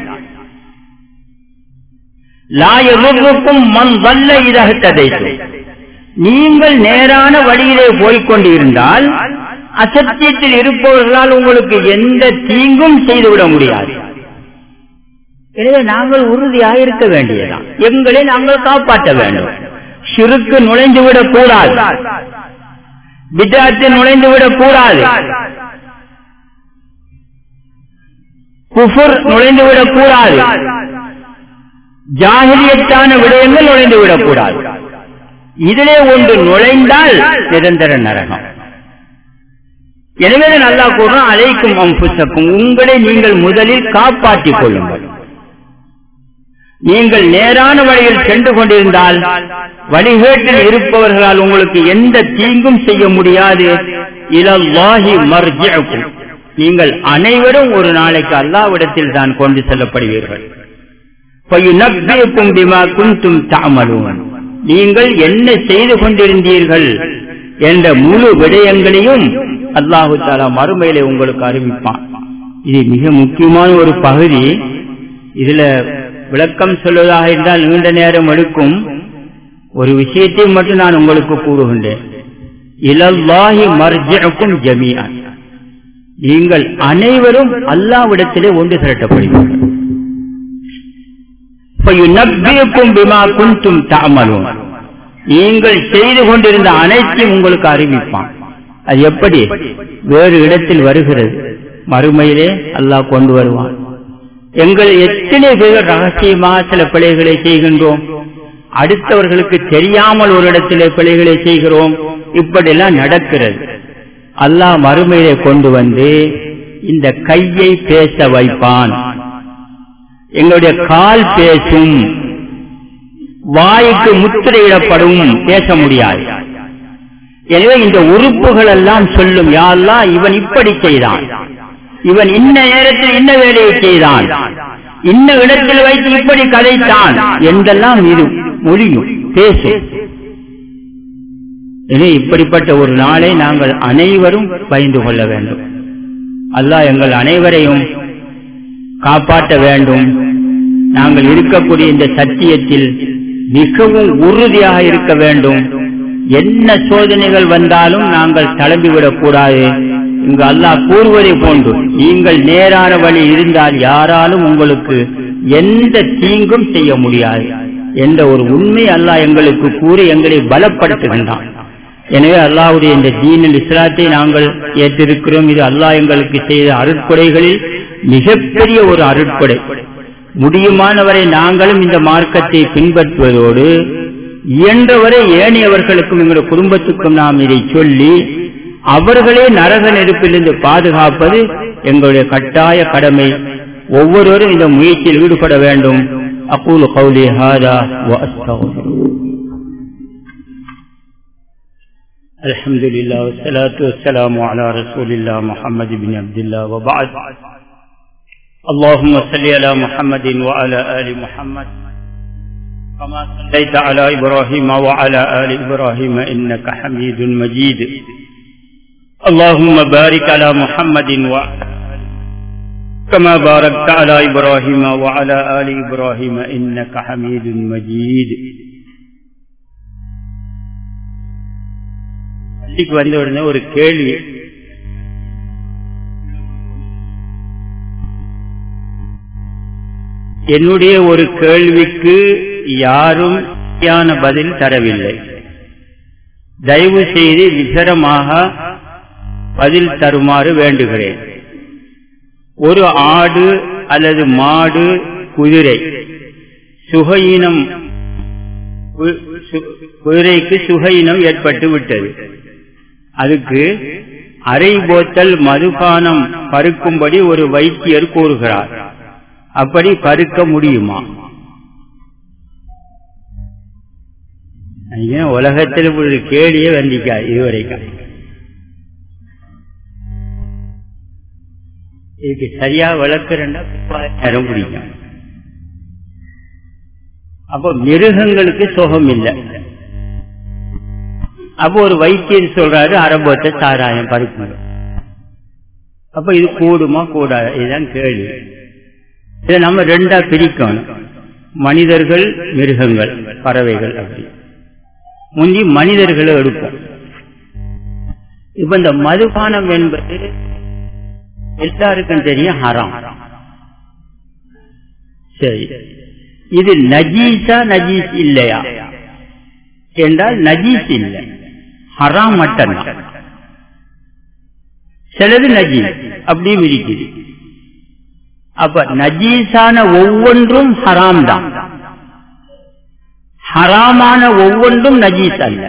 லாயகுருக்கும் மண் வல்ல இதகத்ததைக்கும் நீங்கள் நேரான வழியிலே போய்கொண்டிருந்தால் அசத்தியத்தில் இருப்பவர்களால் உங்களுக்கு எந்த தீங்கும் செய்துவிட முடியாது எனவே நாங்கள் உறுதியாக இருக்க வேண்டியதான் எங்களை நாங்கள் காப்பாற்ற வேண்டும் சிறுக்கு நுழைந்து விடக் கூடாது விதாத்தில் நுழைந்து விடக் கூடாது குஃபுர் நுழைந்து விடக் கூடாது ஜாகிரியத்தான விடயங்கள் நுழைந்து விடக்கூடாது இதிலே ஒன்று நுழைந்தால் நிரந்தர நரகம் எனவே நல்லா கூறும் அழைக்கும் அம்புசக்கும் உங்களை நீங்கள் முதலில் காப்பாற்றிக் கொள்ளுங்கள் நீங்கள் நேரான வழியில் சென்று கொண்டிருந்தால் வழிகேட்டில் இருப்பவர்களால் உங்களுக்கு எந்த தீங்கும் செய்ய முடியாது இலல்லாஹி மர்ஜிக்கும் நீங்கள் அனைவரும் ஒரு நாளைக்கு அல்லாவிடத்தில் தான் கொண்டு செல்லப்படுவீர்கள் நீங்கள் என்ன செய்து கொண்டிருந்தீர்கள் என்ற முழு விடயங்களையும் அல்லாஹு தாலா மறுமையிலே உங்களுக்கு அறிவிப்பான் இது மிக முக்கியமான ஒரு பகுதி இதுல விளக்கம் சொல்வதாக இருந்தால் நீண்ட நேரம் எடுக்கும் ஒரு விஷயத்தை மட்டும் நான் உங்களுக்கு கூறுகின்றேன் இலல்லாஹி மர்ஜிக்கும் ஜமீஅன் நீங்கள் அனைவரும் அல்லாவிடத்திலே ஒன்று திரட்டப்படுவீர்கள் பிமா குந்தும் தாமலும் நீங்கள் செய்து கொண்டிருந்த அனைத்தையும் உங்களுக்கு அறிவிப்பான் அது எப்படி வேறு இடத்தில் வருகிறது மறுமையிலே அல்லாஹ் கொண்டு வருவான் எங்கள் எத்தனை பேர் ரகசியமாக சில பிழைகளை செய்கின்றோம் அடுத்தவர்களுக்கு தெரியாமல் ஒரு இடத்திலே பிழைகளை செய்கிறோம் இப்படியெல்லாம் நடக்கிறது அல்லாஹ் மறுமையிலே கொண்டு வந்து இந்த கையை பேச வைப்பான் எங்களுடைய கால் பேசும் வாய்க்கு முத்திரையிடப்படும் பேச முடியாது எனவே இந்த உறுப்புகள் எல்லாம் சொல்லும் யாரெல்லாம் இவன் இப்படி செய்தான் இவன் இன்ன நேரத்தில் இன்ன வேலையை செய்தான் இன்ன இடத்தில் வைத்து இப்படி கதைத்தான் என்றெல்லாம் இது மொழியும் பேசும் எனவே இப்படிப்பட்ட ஒரு நாளை நாங்கள் அனைவரும் பயந்து கொள்ள வேண்டும் அல்லாஹ் எங்கள் அனைவரையும் காப்பாற்ற வேண்டும் நாங்கள் இருக்கக்கூடிய இந்த சத்தியத்தில் மிகவும் உறுதியாக இருக்க வேண்டும் என்ன சோதனைகள் வந்தாலும் நாங்கள் தளம்பிவிடக் கூடாது இங்கு அல்லாஹ் கூறுவதை போன்று நீங்கள் நேரான வழி இருந்தால் யாராலும் உங்களுக்கு எந்த தீங்கும் செய்ய முடியாது என்ற ஒரு உண்மை அல்லாஹ் எங்களுக்கு கூறி எங்களை பலப்படுத்துகின்றான் எனவே அல்லாவுடைய இந்த தீனில் இஸ்லாத்தை நாங்கள் ஏற்றிருக்கிறோம் இது அல்லாஹ் எங்களுக்கு செய்த அருட்கொடைகளில் மிகப்பெரிய ஒரு அருட்கொடை முடியுமானவரை நாங்களும் இந்த மார்க்கத்தை பின்பற்றுவதோடு இயன்றவரை ஏனையவர்களுக்கும் எங்களுடைய குடும்பத்துக்கும் நாம் இதை சொல்லி அவர்களே நரக நெருப்பிலிருந்து பாதுகாப்பது எங்களுடைய கட்டாய கடமை ஒவ்வொருவரும் இந்த முயற்சியில் ஈடுபட வேண்டும் அகூல் கௌலி ஹாதா الحمد لله والصلاة والسلام على رسول الله محمد بن عبد الله وبعد اللهم صل على محمد وعلى آل محمد كما صليت على إبراهيم وعلى آل إبراهيم إنك حميد مجيد اللهم بارك على محمد وعلى كما باركت على إبراهيم وعلى آل إبراهيم إنك حميد مجيد பள்ளிக்கு வந்த உடனே ஒரு கேள்வி என்னுடைய ஒரு கேள்விக்கு யாரும் சரியான பதில் தரவில்லை தயவு செய்து விசரமாக பதில் தருமாறு வேண்டுகிறேன் ஒரு ஆடு அல்லது மாடு குதிரை சுகையினம் குதிரைக்கு சுகையினம் ஏற்பட்டு விட்டது அதுக்கு அரை போத்தல் மதுபானம் பருக்கும்படி ஒரு வைத்தியர் கூறுகிறார் அப்படி பருக்க முடியுமா உலகத்தில் ஒரு கேடியே வந்திக்கா இதுவரைக்கும் இதுக்கு சரியா விளக்குறா நேரம் பிடிக்கும் அப்போ மிருகங்களுக்கு சுகம் இல்லை அப்போ ஒரு வைத்தியர் சொல்றாரு அரபத்தை சாராயம் பருப்பு அப்ப இது கூடுமா கூடாது இதுதான் கேள்வி இதை நம்ம ரெண்டா பிரிக்கணும் மனிதர்கள் மிருகங்கள் பறவைகள் அப்படி முந்தி மனிதர்களை எடுப்போம் இப்ப இந்த மதுபானம் என்பது எல்லாருக்கும் தெரியும் ஹராம் சரி இது நஜீஸா நஜீஸ் இல்லையா என்றால் நஜீஸ் இல்லை ஹராம் மட்டும்தான் சிலது நஜீஸ் அப்படியும் இருக்குது அப்ப நஜீஸான ஒவ்வொன்றும் ஹராம் தான் ஹராமான ஒவ்வொன்றும் நஜீஸ் அல்ல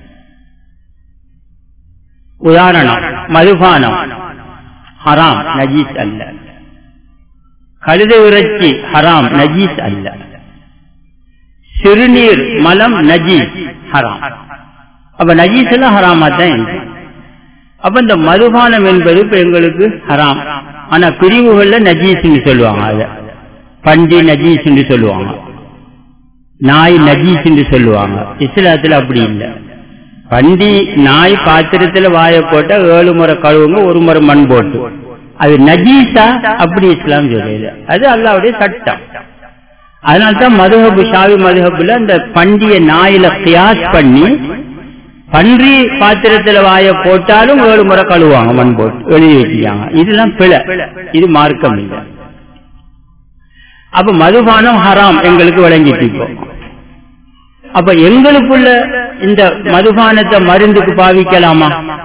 உதாரணம் மதுபானம் ஹராம் நஜீஸ் அல்ல கழுத இறைச்சி ஹராம் நஜீஸ் அல்ல சிறுநீர் மலம் நஜீஸ் ஹராம் அப்ப நஜீஸ் எல்லாம் ஹராமா தான் அப்ப இந்த மதுபானம் என்பது இப்ப எங்களுக்கு ஹராம் ஆனா பிரிவுகள்ல நஜீஸ்ன்னு சொல்லுவாங்க அத பண்டி நஜீஸ்ன்னு சொல்லுவாங்க நாய் நஜீஸ்ன்னு சொல்லுவாங்க இஸ்லாத்துல அப்படி இல்லை பண்டி நாய் பாத்திரத்துல வாய போட்ட ஏழு முறை கழுவுங்க ஒரு முறை மண் போட்டு அது நஜீஸா அப்படி இஸ்லாம் சொல்லல அது அல்லாவுடைய சட்டம் அதனால்தான் மதுஹபு ஷாவி மதுஹபுல அந்த பண்டிய நாயில கியாஸ் பண்ணி பன்றி பாத்திரத்துல வாய போட்டாலும் ஏழு முறை கழுவாங்க மண் போட்டு எழுதி வச்சுக்காங்க இதெல்லாம் பிழை இது மார்க்கம் இல்லை அப்ப மதுபானம் ஹராம் எங்களுக்கு வழங்கிட்டு இப்போ அப்ப எங்களுக்குள்ள இந்த மதுபானத்தை மருந்துக்கு பாவிக்கலாமா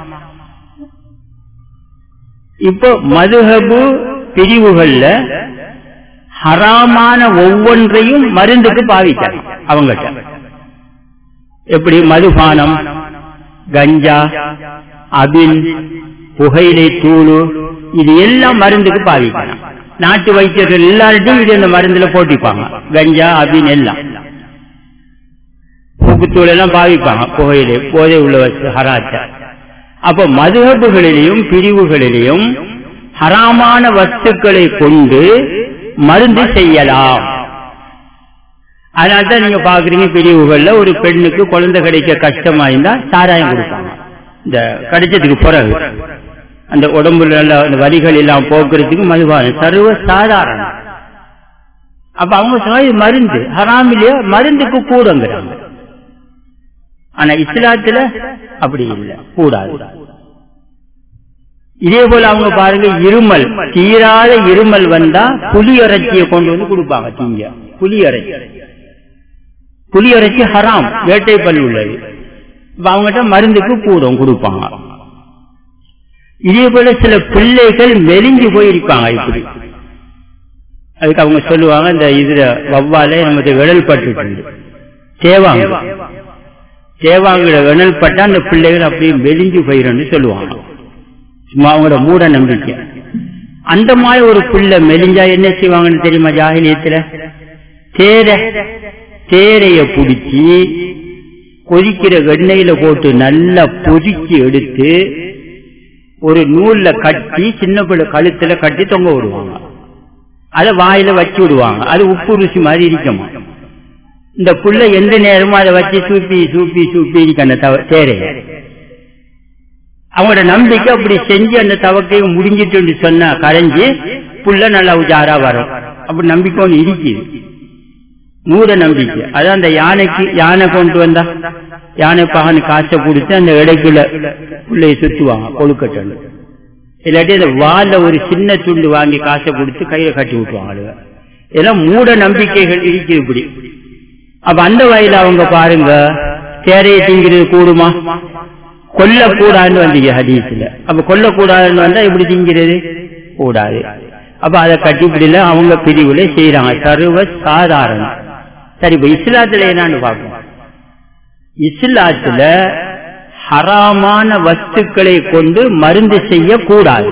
இப்போ மதுஹபு பிரிவுகள்ல ஹராமான ஒவ்வொன்றையும் மருந்துக்கு பாவிக்கலாம் அவங்ககிட்ட எப்படி மதுபானம் கஞ்சா அபின் புகையிலை தூளு இது எல்லாம் மருந்துக்கு பாவிக்கலாம் நாட்டு வைத்தியர்கள் எல்லார்ட்டும் இது இந்த மருந்துல போட்டிப்பாங்க கஞ்சா அபின் எல்லாம் பூக்குத்தூள் எல்லாம் பாவிப்பாங்க புகையிலே போதை உள்ள வச்சு ஹராச்ச அப்ப மதுகபுகளிலையும் பிரிவுகளிலையும் ஹராமான வஸ்துக்களை கொண்டு மருந்து செய்யலாம் அதனால்தான் நீங்க பாக்குறீங்க பிரிவுகள்ல ஒரு பெண்ணுக்கு குழந்தை கிடைக்க கஷ்டமா இருந்தா சாராயம் கொடுப்பாங்க இந்த கிடைச்சதுக்கு பிறகு அந்த உடம்புல அந்த வலிகள் எல்லாம் போக்குறதுக்கு மதுபானம் சர்வ சாதாரணம் அப்ப அவங்க சொன்னா மருந்து ஹராமிலேயே மருந்துக்கு கூடங்கிறாங்க ஆனா இஸ்லாத்துல அப்படி இல்லை கூடாது இதே போல அவங்க பாருங்க இருமல் தீராத இருமல் வந்தா புலி இறைச்சியை கொண்டு வந்து கொடுப்பாங்க தீங்க புலி இறைச்சி புலி இறைச்சி ஹராம் வேட்டை பல் உள்ளது அவங்ககிட்ட மருந்துக்கு கூடம் கொடுப்பாங்க இதே போல சில பிள்ளைகள் மெலிஞ்சு போயிருப்பாங்க இப்படி அதுக்கு அவங்க சொல்லுவாங்க இந்த இதுல வவ்வாலே நமக்கு விழல் பட்டு தேவாங்க தேவாங்கிற விழல் பட்டா அந்த பிள்ளைகள் அப்படியே மெலிஞ்சு போயிருந்து சொல்லுவாங்க சும்மா அவங்களோட மூட நம்பிக்கை அந்த மாதிரி ஒரு பிள்ளை மெலிஞ்சா என்ன செய்வாங்கன்னு தெரியுமா ஜாகிலியத்துல தேரை தேரைய பிடிச்சி கொதிக்கிற வெண்ணெயில போட்டு நல்லா பொறிச்சு எடுத்து ஒரு நூல்ல கட்டி சின்ன பிள்ளை கழுத்துல கட்டி தொங்க விடுவாங்க அதை வாயில வச்சு விடுவாங்க அது உப்பு ருசி மாதிரி இருக்குமா இந்த புள்ள எந்த நேரமும் அதை வச்சு சூப்பி சூப்பி சூப்பி இருக்கு அந்த தேரைய அவங்களோட நம்பிக்கை அப்படி செஞ்சு அந்த தவக்கையை முடிஞ்சிட்டு சொன்னா கரைஞ்சி புள்ள நல்லா உஜாரா வரும் அப்படி நம்பிக்கை ஒன்று இருக்குது மூட நம்பிக்கை அதான் அந்த யானைக்கு யானை கொண்டு வந்தா யானை பகன் காசை கொடுத்து அந்த இடைக்குள்ள பிள்ளைய சுத்துவாங்க கொழுக்கட்டல் இல்லாட்டி அந்த வால்ல ஒரு சின்ன துண்டு வாங்கி காசை கொடுத்து கையில கட்டி விட்டுவாங்க இதெல்லாம் மூட நம்பிக்கைகள் இருக்குது இப்படி அப்ப அந்த வயல அவங்க பாருங்க தேரையை திங்கிறது கூடுமா கொல்லக்கூடாதுன்னு வந்தீங்க ஹதீஸ்ல அப்ப கொல்லக்கூடாதுன்னு வந்தா எப்படி திங்கிறது கூடாது அப்ப அதை கட்டிப்பிடில அவங்க பிரிவுல செய்யறாங்க சர்வ சாதாரணம் சரி இப்ப இஸ்லாத்துல என்னன்னு பார்ப்போம் இஸ்லாத்துல ஹராமான வஸ்துக்களை கொண்டு மருந்து செய்யக்கூடாது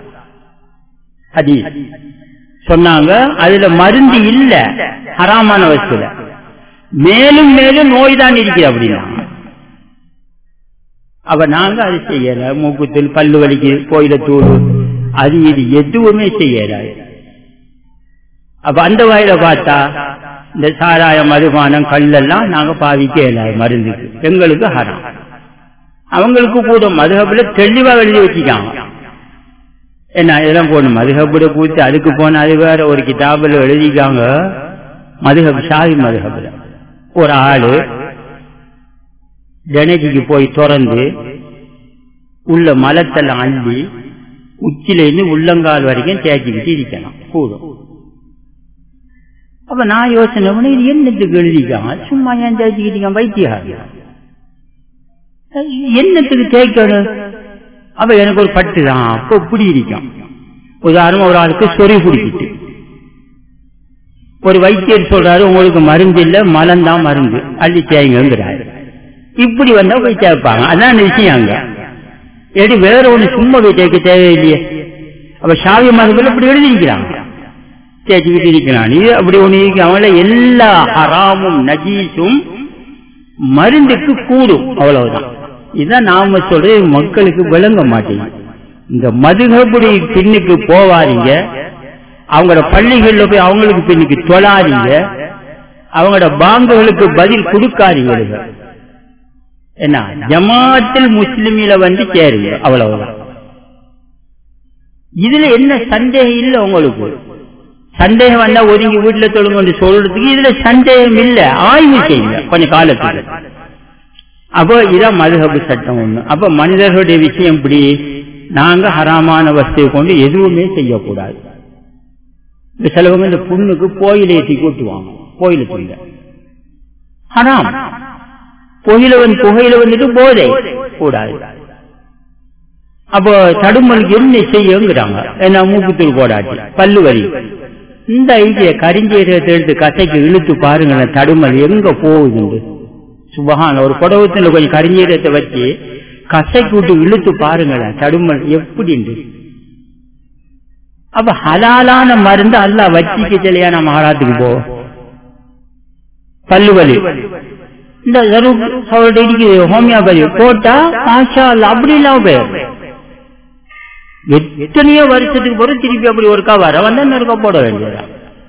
ஹதீஸ் சொன்னாங்க அதுல மருந்து இல்ல ஹராமான வஸ்துல மேலும் மேலும் நோய் தான் இருக்குது அப்படின்னா அவ நாங்க அது செய்யல மூக்குத்தில் பல்லு வலிக்கு கோயில தூள் அது இது எதுவுமே செய்யல அப்ப அந்த வயல பார்த்தா இந்த சாராய மதுபானம் கல்லெல்லாம் நாங்க பாவிக்க இயலாது மருந்துக்கு எங்களுக்கு ஹரம் அவங்களுக்கு கூட மதுகப்புல தெளிவா எழுதி வச்சுக்காங்க என்ன இதெல்லாம் போகணும் மதுகப்புல கூத்து அதுக்கு போன அது வேற ஒரு கிதாபில் எழுதிக்காங்க மதுகப் ஷாஹி மதுகப்புல ஒரு ஆளு ஜனதிக்கு போய் திறந்து உள்ள மலத்தெல்லாம் அள்ளி உச்சிலேருந்து உள்ளங்கால் வரைக்கும் தேய்ச்சிக்கிட்டு இருக்கணும் கூடும் அப்ப நான் யோசனை பண்ணி இது என்னத்துக்கு எழுதிக்காங்க சும்மா ஏன் தேய்ச்சிக்கிட்டீங்க வைத்தியாரி என்னத்துக்கு தேய்க்கணும் அப்ப எனக்கு ஒரு பட்டு தான் அப்ப இப்படி இருக்கும் உதாரணம் ஒரு ஆளுக்கு சொறி பிடிக்கிட்டு ஒரு வைத்தியர் சொல்றாரு உங்களுக்கு மருந்து இல்ல மலம் தான் மருந்து அள்ளி தேய்ங்கிறாரு இப்படி வந்தா போய் தேய்ப்பாங்க அதான் விஷயம் அங்க ஏடி வேற ஒண்ணு சும்மா போய் தேய்க்க தேவையில்லையே அப்ப சாவி மரபில் இப்படி எழுதிக்கிறாங்க தேய்ச்சிக்கிட்டு இருக்கிறான் இது அப்படி ஒண்ணு இருக்கு அவங்கள எல்லா ஹராமும் நஜீஸும் மருந்துக்கு கூடும் அவ்வளவுதான் இதுதான் நாம சொல்றது மக்களுக்கு விளங்க மாட்டேங்குது இந்த மதுகபுடி பின்னுக்கு போவாதீங்க அவங்களோட பள்ளிகள்ல போய் அவங்களுக்கு பின்னுக்கு தொழாதீங்க அவங்களோட பாங்குகளுக்கு பதில் கொடுக்காதீங்க என்ன ஜமாத்தில் முஸ்லிமில வந்து சேருங்க அவ்வளவுதான் இதுல என்ன சந்தேகம் இல்லை உங்களுக்கு சந்தேகம் வந்தா ஒதுங்கி வீட்டுல தொழுங்க சொல்றதுக்கு இதுல சந்தேகம் இல்ல ஆய்வு செய்யுங்க கொஞ்ச காலத்துக்கு அப்போ இதான் மதுஹபு சட்டம் ஒண்ணு அப்ப மனிதர்களுடைய விஷயம் இப்படி நாங்க ஹராமான வஸ்துவை கொண்டு எதுவுமே செய்யக்கூடாது இந்த சிலவங்க இந்த புண்ணுக்கு கோயிலை ஏற்றி கூட்டுவாங்க கோயிலுக்குள்ள ஹராம் புகையில வந்து புகையில வந்துட்டு போதை கூடாது அப்போ தடுமலுக்கு என்ன செய்யுங்கிறாங்க என்ன மூக்குத்தூள் போடாச்சு பல்லு வலி இந்த ஐடிய கரிஞ்சீரகத்தை எடுத்து கசைக்கு இழுத்து பாருங்களேன் தடுமல் எங்க போகுதுண்டு சுபகான ஒரு புடவத்துல கொஞ்சம் கரிஞ்சீரகத்தை வச்சு கசைக்கு விட்டு இழுத்து பாருங்களேன் தடுமல் எப்படிண்டு அப்ப ஹலாலான மருந்து அல்ல வச்சிக்க சொல்லியா நம்ம ஹராத்துக்கு போ பல்லு வலி இந்த சவுண்ட் இருக்குது ஹோமியோபதி போட்டா மாஷா அல்ல அப்படி இல்லாம போயிடும் எத்தனையோ வருஷத்துக்கு பிறகு திருப்பி அப்படி ஒருக்கா வர வந்தா இன்னொருக்கா போட வேண்டியதா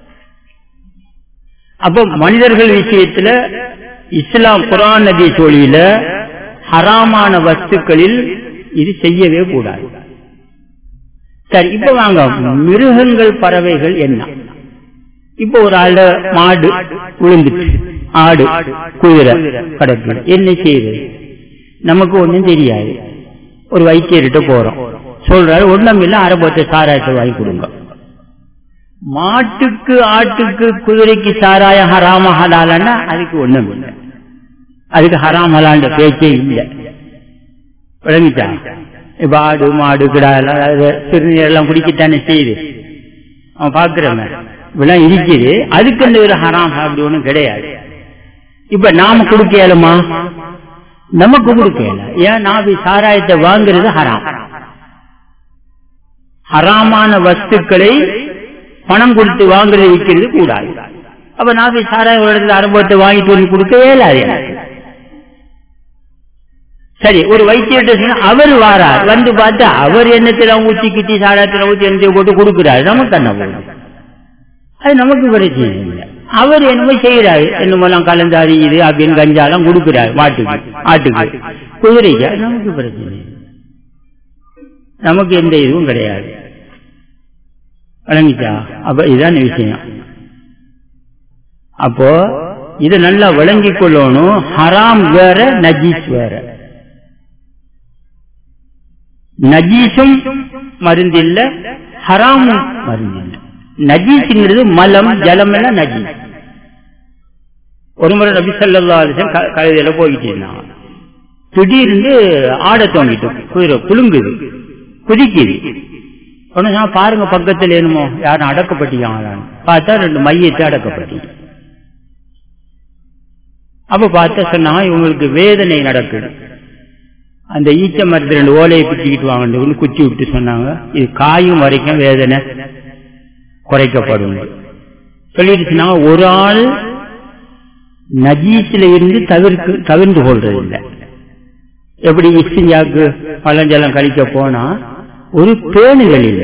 அப்போ மனிதர்கள் விஷயத்துல இஸ்லாம் குரான் நபி சோழியில ஹராமான வஸ்துக்களில் இது செய்யவே கூடாது சரி இப்ப வாங்க மிருகங்கள் பறவைகள் என்ன இப்ப ஒரு ஆள மாடு விழுந்துட்டு ஆடு குதிரை கடற்கரை என்ன செய்யுது நமக்கு ஒண்ணும் தெரியாது ஒரு வைத்தியர்கிட்ட போறோம் சொல்றாரு ஒண்ணும் இல்ல அரபத்தை சாராயத்தை வாங்கி கொடுங்க மாட்டுக்கு ஆட்டுக்கு குதிரைக்கு சாராய ஹராம ஹலாலன்னா அதுக்கு ஒண்ணும் இல்லை அதுக்கு ஹராம் ஹலான்ற பேச்சே இல்லை விளங்கிட்டா இப்ப ஆடு மாடு கிடா சிறுநீர் எல்லாம் குடிக்கத்தானே செய்யுது அவன் பாக்குறவன் இப்பெல்லாம் இருக்குது அதுக்கு அந்த ஒரு ஹராம் அப்படி ஒண்ணும் கிடையாது இப்ப நாம கொடுக்க இயலுமா நமக்கு கொடுக்க இயல ஏன் நாவி சாராயத்தை வாங்குறது ஹராம் ஹராமான வஸ்துக்களை பணம் கொடுத்து வாங்குறது விற்கிறது கூடாது அப்ப நாவி சாராய ஒரு இடத்துல அனுபவத்தை வாங்கிட்டு வந்து கொடுக்க இயலாது எனக்கு சரி ஒரு வைத்தியர்கிட்ட அவர் வாரார் வந்து பார்த்தா அவர் எண்ணத்துல ஊத்தி கிட்டி சாராயத்துல ஊத்தி எண்ணத்தை போட்டு கொடுக்கிறாரு நமக்கு என்ன போகும் அது நமக்கு பிரச்சனை இல்லை அவர் என்னமோ செய்யறாரு என்னமோலாம் கலந்து அறியுது அப்படின்னு கஞ்சாலாம் கொடுக்கிறாரு மாட்டுக்கு ஆட்டுக்கு குதிரைக்கு நமக்கு பிரச்சனை நமக்கு எந்த இதுவும் கிடையாது வழங்கிச்சா அப்ப இதுதான் விஷயம் அப்போ இதை நல்லா விளங்கிக் கொள்ளணும் ஹராம் வேற நஜீஸ் வேற நஜீஸும் மருந்தில்ல ஹராமும் மருந்தில்ல நஜீஸ்ங்கிறது மலம் ஜலம் எல்லாம் நஜீஸ் ஒரு முறை நபி சல்லா அலிசன் கழுதையில போயிட்டு இருந்தாங்க திடீர்னு ஆட தோங்கிட்டு குதிரை குலுங்குது குதிக்குது உடனே பாருங்க பக்கத்துல என்னமோ யாரும் அடக்கப்பட்டீங்க பார்த்தா ரெண்டு மையத்தை அடக்கப்பட்டீங்க அப்ப பார்த்தா சொன்னாங்க இவங்களுக்கு வேதனை நடக்குது அந்த ஈச்ச மரத்து ரெண்டு ஓலையை குச்சிக்கிட்டு வாங்க குச்சி விட்டு சொன்னாங்க இது காயும் வரைக்கும் வேதனை குறைக்கப்படும் சொல்லிடுச்சுன்னா ஒரு ஆள் நஜீஸ்ல இருந்து தவிர்க்கு தவிர்ந்து கொள்றது இல்லை எப்படி இஸ்திஞ்சாக்கு பழஞ்சலம் கழிக்க போனா ஒரு பேணுகள் இல்லை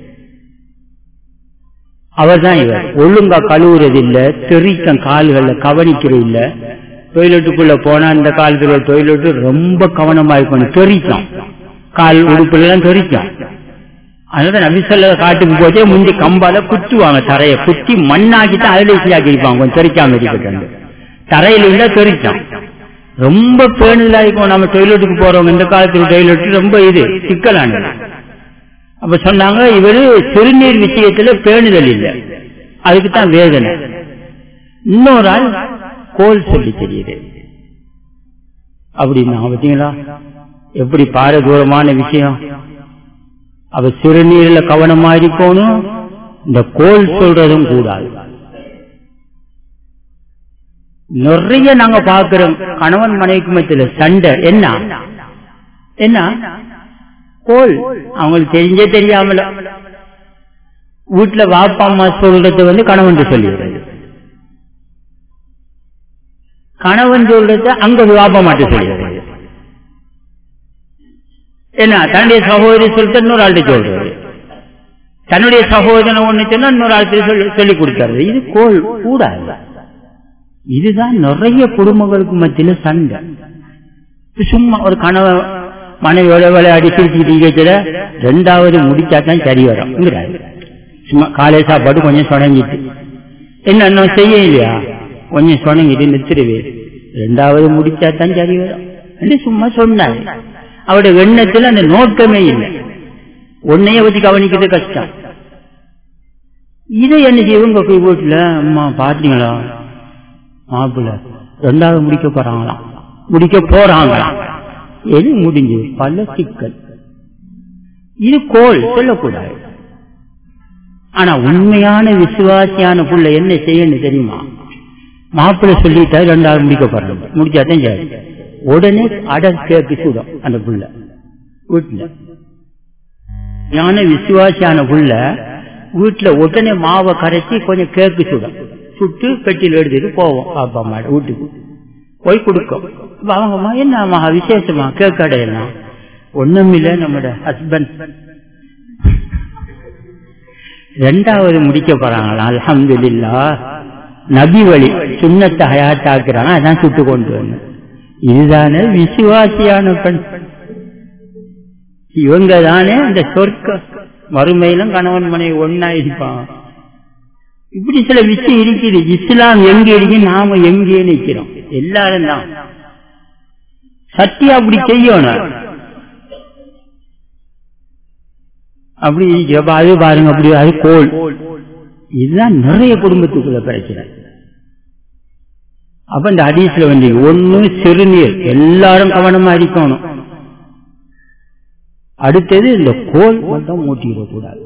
அவர் தான் இவர் ஒழுங்கா கழுவுறது இல்ல தெரிக்கம் கால்கள்ல கவனிக்கிறது இல்ல டொய்லெட்டுக்குள்ள போனா இந்த காலத்துல டொய்லெட்டு ரொம்ப கவனமா இருக்கணும் தெரிக்கும் கால் உடுப்புல எல்லாம் தெரிக்கும் அதனால நபிசல்ல காட்டுக்கு போதே முந்தி கம்பால குத்துவாங்க தரைய குத்தி மண்ணாக்கிட்டு அதுல ஈஸியாக்கி இருப்பாங்க கொஞ்சம் தெரிக்காம இருக்கட்டு தரையில இருந்தா தெரிக்கும் ரொம்ப பேணுதலா இருக்கும் நம்ம டொய்லெட்டுக்கு போறவங்க இந்த காலத்துல டொய்லெட் ரொம்ப இது சிக்கலானது அப்ப சொன்னாங்க இவரு சிறுநீர் விஷயத்துல பேணுதல் இல்லை அதுக்கு தான் வேதனை இன்னொரு ஆள் கோல் சொல்லி தெரியுது அப்படின்னா பார்த்தீங்களா எப்படி பாரதூரமான விஷயம் அவ சிறுநீர்ல கவனமா இருக்கணும் இந்த கோல் சொல்றதும் கூடாது நிறைய நாங்க பாக்குறோம் கணவன் மனைவிக்கு மத்தியில சண்டை என்ன என்ன கோல் அவங்களுக்கு தெரிஞ்சே தெரியாமல வீட்டுல வாப்பா அம்மா சொல்றது வந்து கணவன் சொல்லிடுறது கணவன் சொல்றது அங்க வாப்பா மாட்ட சொல்லிடுறது என்ன தன்னுடைய சகோதரி சொல்லிட்டு இன்னொரு ஆள்கிட்ட சொல்றது தன்னுடைய சகோதரனை ஒண்ணு சொன்னா இன்னொரு ஆள்கிட்ட சொல்லி சொல்லி கொடுக்கறது இது கோல் கூடாது இதுதான் நிறைய குடும்பங்களுக்கு மத்தியில சண்டை சும்மா ஒரு கணவன் மனைவியோட விளையாடி சிரிச்சுக்கிட்டு ரெண்டாவது முடிச்சா தான் சரி வரும் சும்மா காலை சாப்பாடு கொஞ்சம் சொணங்கிட்டு என்ன இன்னும் செய்ய இல்லையா கொஞ்சம் சொணங்கிட்டு நிறுத்திடுவே ரெண்டாவது முடிச்சா தான் சரி வரும் என்று சும்மா சொன்னாரு அவருடைய எண்ணத்தில் அந்த நோக்கமே இல்லை உன்னைய வச்சு கவனிக்கிறது கஷ்டம் இதை என்ன இவங்க போய் வீட்டுல அம்மா பாத்தீங்களா மாப்பிள்ள ரெண்டாவது முடிக்க போறாங்களாம் முடிக்க போறாங்களாம் எது முடிஞ்சு பல சிக்கல் இது கோல் சொல்லக்கூடாது ஆனா உண்மையான விசுவாசியான புள்ள என்ன செய்யணும் தெரியுமா மாப்பிள்ளை சொல்லிட்டா ரெண்டாவது முடிக்க போறாங்க முடிச்சாதான் சரி உடனே அடல் கேக்கு சுடும் அந்த புள்ள வீட்டுல ஞான விசுவாசியான புள்ள வீட்டுல உடனே மாவை கரைச்சி கொஞ்சம் கேக்கு சுடும் சுட்டு பெட்டியில் எடுத்துட்டு போவோம் பாப்பா அம்மா வீட்டுக்கு போய் கொடுக்கும் வாங்கம்மா என்னம்மா விசேஷமா கேக் கடையெல்லாம் ஒண்ணுமில்ல நம்மட ஹஸ்பண்ட் ரெண்டாவது முடிக்க போறாங்களா அலமதுல்லா நபி வழி சுண்ணத்தை ஹயாத்தாக்குறாங்க அதான் சுட்டு கொண்டு வந்து இதுதானே விசுவாசியான பெண் இவங்க தானே இந்த சொர்க்க மறுமையிலும் கணவன் மனைவி ஒன்னா இருப்பான் இப்படி சில விஷயம் இருக்குது இஸ்லாம் எங்க இருக்கு நாம எங்கே நிக்கிறோம் எல்லாரும் தான் சத்தியம் அப்படி செய்யணும் அப்படி அது பாருங்க அப்படி அது கோல் இதுதான் நிறைய குடும்பத்துக்குள்ள பிரச்சனை அப்ப இந்த அடிசுல வந்து ஒண்ணு சிறுநீர் எல்லாரும் கவனமா இருக்கணும் அடுத்தது இந்த கோல் மட்டும் மூட்டிடக்கூடாது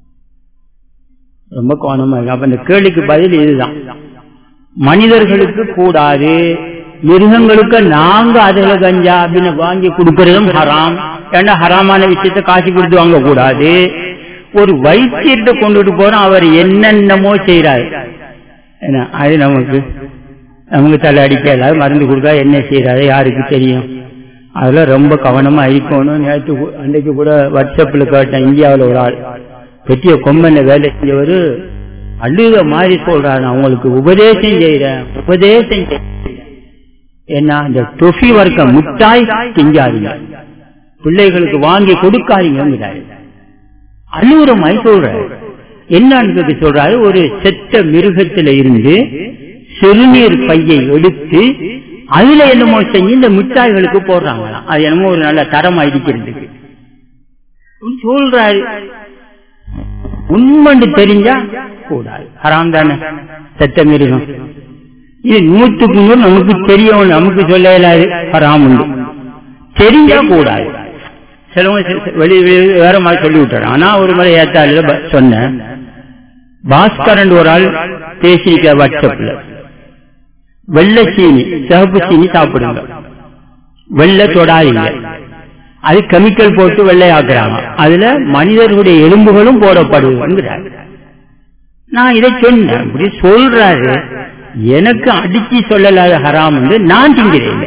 ரொம்ப கவனமா இருக்கு அப்ப இந்த கேள்விக்கு பதில் இதுதான் மனிதர்களுக்கு கூடாது மிருகங்களுக்கு நாங்க அதுல கஞ்சா அப்படின்னு வாங்கி கொடுக்கறதும் ஹராம் ஏன்னா ஹராமான விஷயத்த காசு கொடுத்து வாங்க கூடாது ஒரு வைத்தியத்தை கொண்டுட்டு போறோம் அவர் என்னென்னமோ செய்யறாரு அது நமக்கு நமக்கு தலை அடிக்கல மருந்து கொடுத்தா என்ன செய்யறாரு யாருக்கு தெரியும் அதுல ரொம்ப கவனமா இருக்கணும் நேற்று அன்றைக்கு கூட வாட்ஸ்அப்ல கேட்டேன் இந்தியாவில் ஒரு ஆள் பெரிய கொம்பன வேலை செஞ்சவர் அழுக மாதிரி சொல்றாரு அவங்களுக்கு உபதேசம் செய்யறேன் உபதேசம் செய்யறேன் ஏன்னா இந்த டொஃபி வர்க்க முட்டாய் திங்காதீங்க பிள்ளைகளுக்கு வாங்கி கொடுக்காதீங்க அழுகுறமாய் சொல்றாரு என்னன்னு சொல்றாரு ஒரு செத்த மிருகத்தில இருந்து சிறுநீர் பையை எடுத்து அதுல என்னமோ செஞ்சு இந்த மிட்டாய்களுக்கு போடுறாங்களாம் அது என்னமோ ஒரு நல்ல தரம் இருக்கிறதுக்கு சொல்றாரு உண்மண்டு தெரிஞ்சா கூடாது ஹராம் தானே செத்த மிருகம் இது நூற்றுக்கு நூறு நமக்கு தெரியும் நமக்கு சொல்ல இயலாது ஹராம் உண்டு தெரிஞ்சா கூடாது சிலவங்க வெளி வேற மாதிரி சொல்லி விட்டாரு ஆனா ஒரு முறை ஏத்தால சொன்னேன் பாஸ்கரன் ஒரு ஆள் பேசியிருக்க வாட்ஸ்அப்ல வெள்ளை சீனி சிவப்பு சீனி சாப்பிடுங்க வெள்ளை தொடாதீங்க அது கெமிக்கல் போட்டு வெள்ளை ஆக்குறாங்க அதுல மனிதர்களுடைய எலும்புகளும் போடப்படுங்கிறார் நான் இதை சொன்னேன் இப்படி சொல்றாரு எனக்கு அடிச்சு சொல்லலாத ஹராம் என்று நான் திங்கிறேன்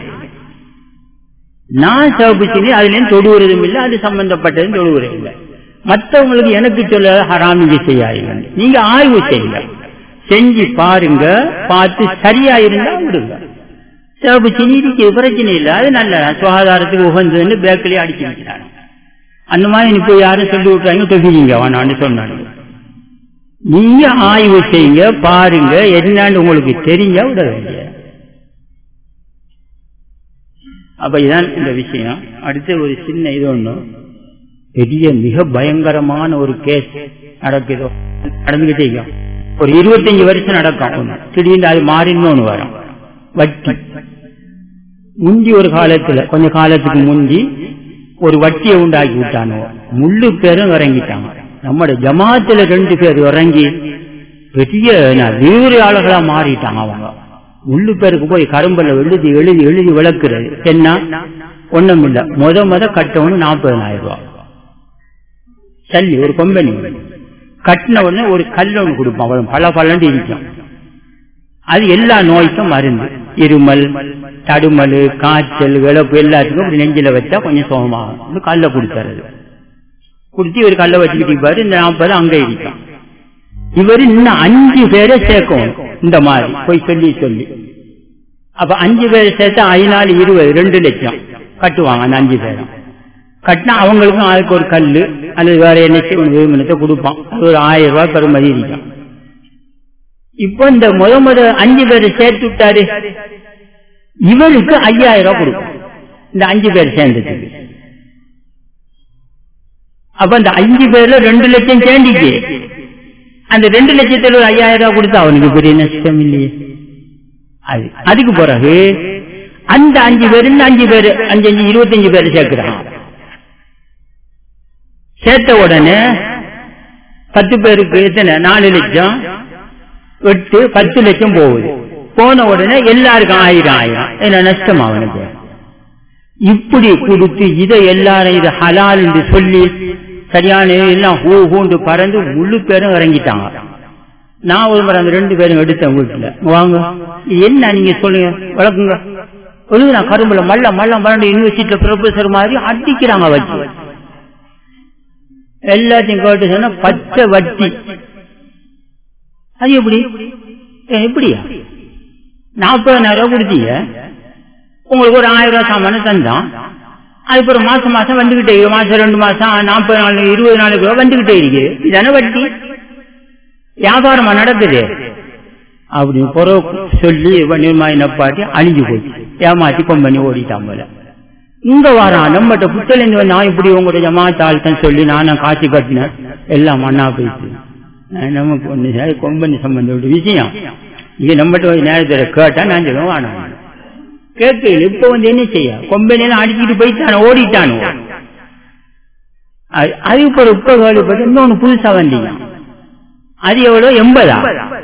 நான் சிவப்பு சீனி அதுல தொடுவதும் இல்லை அது சம்பந்தப்பட்டதும் தொடுவதும் இல்லை மற்றவங்களுக்கு எனக்கு சொல்ல ஹராம் இங்க செய்யாதீங்க நீங்க ஆய்வு செய்யுங்க செஞ்சு பாருங்க பார்த்து சரியா இருந்தா விடுங்க சிவப்பு சீனி இருக்கு பிரச்சனை இல்லை அது நல்ல சுகாதாரத்துக்கு உகந்ததுன்னு பேக்கிலேயே அடிச்சு வைக்கிறாங்க அந்த மாதிரி இப்போ யாரும் சொல்லி விட்டுறாங்க தொகுதிங்க வேணான்னு சொன்னாங்க நீங்க ஆய்வு செய்யுங்க பாருங்க என்னன்னு உங்களுக்கு தெரிஞ்ச விட வேண்டிய அப்ப இதான் இந்த விஷயம் அடுத்து ஒரு சின்ன இது ஒண்ணு பெரிய மிக பயங்கரமான ஒரு கேஸ் நடக்குதோ நடந்துகிட்டே ஒரு இருபத்தஞ்சு வருஷம் நடக்கும் திடீர்னு அது மாறின்னு ஒண்ணு வரும் வட்டி முந்தி ஒரு காலத்துல கொஞ்ச காலத்துக்கு முந்தி ஒரு வட்டியை உண்டாக்கி விட்டானோ முள்ளு பேரும் இறங்கிட்டாங்க நம்முடைய ஜமாத்துல ரெண்டு பேர் இறங்கி பெரிய வீரியாளர்களா மாறிட்டாங்க அவங்க முள்ளு பேருக்கு போய் கரும்பல்ல எழுதி எழுதி எழுதி விளக்குறது என்ன ஒண்ணும் இல்ல முத முத கட்டவனு நாற்பதனாயிரம் ரூபாய் சல்லி ஒரு கொம்பனி கட்டின உடனே ஒரு கல் ஒன்று கொடுப்பான் அவன் பல பலண்டு இருக்கும் அது எல்லா நோய்க்கும் மருந்து இருமல் தடுமல் காய்ச்சல் விளப்பு எல்லாத்துக்கும் இப்படி நெஞ்சில வச்சா கொஞ்சம் சுகமாகும் கல்ல கொடுத்துறது குடுத்து இவர் கல்ல வச்சுக்கிட்டு பாரு இந்த நாற்பது அங்க இருக்கும் இவர் இன்னும் அஞ்சு பேரை சேர்க்கணும் இந்த மாதிரி போய் சொல்லி சொல்லி அப்ப அஞ்சு பேரை சேர்த்தா ஐநாலு இருபது ரெண்டு லட்சம் கட்டுவாங்க அந்த அஞ்சு பேரும் கட்டினா அவங்களுக்கும் அதுக்கு ஒரு கல்லு அல்லது வேற என்ன விரும்பினத்தை கொடுப்பான் அது ஒரு ஆயிரம் ரூபாய் பெருமதி இருக்கும் இப்போ இந்த முத முத அஞ்சு பேரை சேர்த்து விட்டாரு இவருக்கு ஐயாயிரம் ரூபாய் கொடுக்கும் இந்த அஞ்சு பேர் சேர்ந்ததுக்கு அப்ப அந்த அஞ்சு பேர்ல ரெண்டு லட்சம் சேர்ந்துச்சு அந்த ரெண்டு லட்சத்துல ஒரு ஐயாயிரம் ரூபாய் கொடுத்தா அவனுக்கு பெரிய நஷ்டம் இல்லையே அது அதுக்கு பிறகு அந்த அஞ்சு பேர் இந்த அஞ்சு பேர் அஞ்சு அஞ்சு இருபத்தஞ்சு பேர் சேர்க்கிறான் சேர்த்த உடனே பத்து பேருக்கு எத்தனை நாலு லட்சம் எட்டு பத்து லட்சம் போகுது போன உடனே எல்லாருக்கும் ஆயிரம் ஆயிரம் என்ன நஷ்டம் அவனுக்கு இப்படி கொடுத்து இதை எல்லாரும் இது ஹலால் என்று சொல்லி சரியான எல்லாம் ஹூ ஹூண்டு பறந்து முழு பேரும் இறங்கிட்டாங்க நான் ஒரு முறை அந்த ரெண்டு பேரும் எடுத்தேன் வீட்டுல வாங்க என்ன நீங்க சொல்லுங்க வழக்குங்க ஒழுங்கு நான் கரும்புல மல்ல மல்ல மறந்து யூனிவர்சிட்டியில ப்ரொஃபசர் மாதிரி அடிக்கிறாங்க வச்சு எல்லாத்தையும் கேட்டு சொன்னா பச்சை வட்டி அது எப்படி எப்படியா நாற்பதாயிரம் ரூபாய் கொடுத்தீங்க உங்களுக்கு ஒரு ஆயிரம் ரூபாய் சாமான தந்தான் அதுக்கப்புறம் மாசம் மாசம் வந்துகிட்டே இருக்கு மாசம் ரெண்டு மாசம் நாற்பது நாள் இருபது நாளுக்கு வந்துகிட்டே இருக்கு இதான வட்டி வியாபாரமா நடக்குது அப்படி புறவு சொல்லி நிர்மாய் நப்பாட்டி அழிஞ்சு போச்சு ஏமாத்தி கொம்பனி ஓடிட்டான் போல இங்க வரான் நம்மகிட்ட புத்தலேந்து வந்து நான் இப்படி உங்களோட ஜமாத்தாள்தான் சொல்லி நானும் காசு கட்டினேன் எல்லாம் மண்ணா போயிடுச்சு நமக்கு ஒண்ணு கொம்பனி சம்பந்த ஒரு விஷயம் இது நம்மகிட்ட நேரத்தில் கேட்டா நான் சொல்லுவேன் வாணும் கேட்கல இப்ப வந்து என்ன செய்ய கொம்பனையெல்லாம் அடிச்சுட்டு போயிட்டானு ஓடிட்டானு அது இப்ப இப்ப கேள்விப்பட்டு இன்னொன்னு புதுசா வந்தீங்க அது எவ்வளவு எண்பதா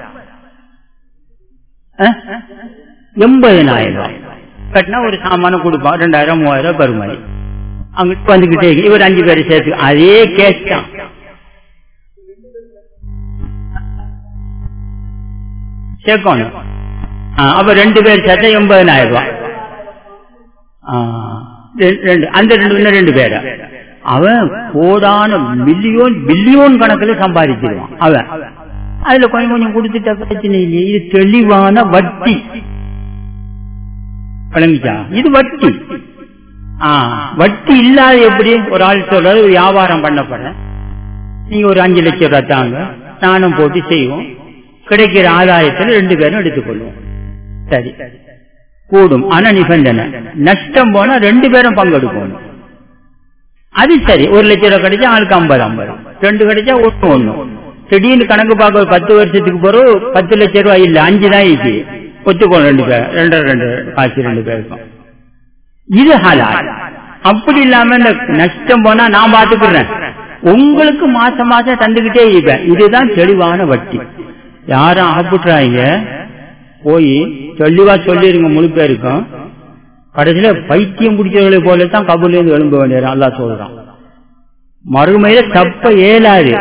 எண்பதுனாயிரம் ரூபாய் கட்டினா ஒரு சாமானம் கொடுப்பான் ரெண்டாயிரம் மூவாயிரம் பெருமை அங்கிட்டு வந்துகிட்டே இவர் அஞ்சு பேர் சேர்த்து அதே கேஸ் தான் சேர்க்கணும் அப்ப ரெண்டு பேர் சேர்த்தா எண்பதனாயிரம் ரூபாய் ரெண்டு அந்த ரெண்டு இன்னும் ரெண்டு பேர அவன் கோடான மில்லியோன் பில்லியோன் கணக்கில் சம்பாதிச்சிருவான் அவன் அதுல கொஞ்சம் கொஞ்சம் கொடுத்துட்ட பிரச்சனை இல்லையே இது தெளிவான வட்டி விளங்கிச்சா இது வட்டி வட்டி இல்லாத எப்படி ஒரு ஆள் சொல்றது வியாபாரம் பண்ணப்பட நீங்க ஒரு அஞ்சு லட்சம் ரூபாய் தாங்க நானும் போட்டு செய்வோம் கிடைக்கிற ஆதாயத்தில் ரெண்டு பேரும் எடுத்துக்கொள்வோம் சரி கூடும் ஆனா நிபந்தனை நஷ்டம் போனா ரெண்டு பேரும் பங்கெடுக்கணும் அது சரி ஒரு லட்சம் ரூபாய் கிடைச்சா ஆளுக்கு ஐம்பது ஐம்பது ரெண்டு கிடைச்சா ஒண்ணு ஒண்ணு திடீர்னு கணக்கு பார்க்க ஒரு பத்து வருஷத்துக்கு பிறகு பத்து லட்சம் ரூபாய் இல்ல அஞ்சு தான் இருக்கு ஒத்துக்கணும் ரெண்டு பேர் ரெண்டு ரெண்டு காசு ரெண்டு பேருக்கும் இது ஹலால் அப்படி இல்லாம இந்த நஷ்டம் போனா நான் பாத்துக்கிறேன் உங்களுக்கு மாசம் மாசம் தந்துகிட்டே இருப்பேன் இதுதான் தெளிவான வட்டி யாரும் அகப்புட்டுறாங்க போய் தெளிவா சொல்லிருங்க முழு பேருக்கும் கடைசியில பைத்தியம் பிடிச்சவர்களை போல தான் கபூர்ல இருந்து எழும்ப வேண்டிய அல்லா சொல்றான் மறுமையில தப்ப இயலாது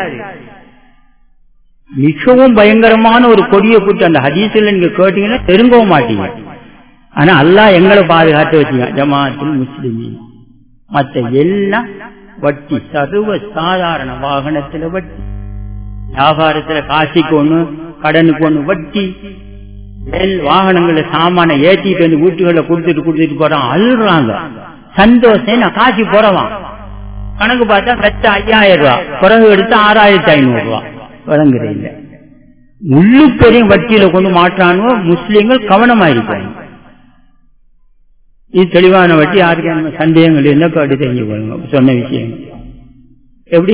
மிகவும் பயங்கரமான ஒரு கொடிய குற்றம் அந்த ஹதீஸ்ல நீங்க கேட்டீங்கன்னா தெரிங்கவும் மாட்டீங்க ஆனா அல்லாஹ் எங்களை பாதுகாத்து வச்சீங்க ஜமாத்தில் முஸ்லிமி மத்த எல்லாம் வட்டி சர்வ சாதாரண வாகனத்துல வட்டி வியாபாரத்துல காசிக்கு ஒண்ணு கடனுக்கு ஒண்ணு வட்டி வாகனங்கள சாமான ஏத்திட்டு வந்து வீட்டுகளை கொடுத்துட்டு கொடுத்துட்டு போறான் அழுறாங்க சந்தோஷம் நான் காசி போறவான் கணக்கு பார்த்தா கச்ச ஐயாயிரம் ரூபாய் பிறகு எடுத்து ஆறாயிரத்தி ஐநூறு ரூபாய் வழங்குற இல்ல முள்ளு பெரிய வட்டியில கொண்டு மாற்றானுவோ முஸ்லீம்கள் கவனமா இருப்பாங்க இது தெளிவான வட்டி யாருக்கு சந்தேகங்கள் என்ன காட்டு தெரிஞ்சு கொள்ளுங்க சொன்ன விஷயம் எப்படி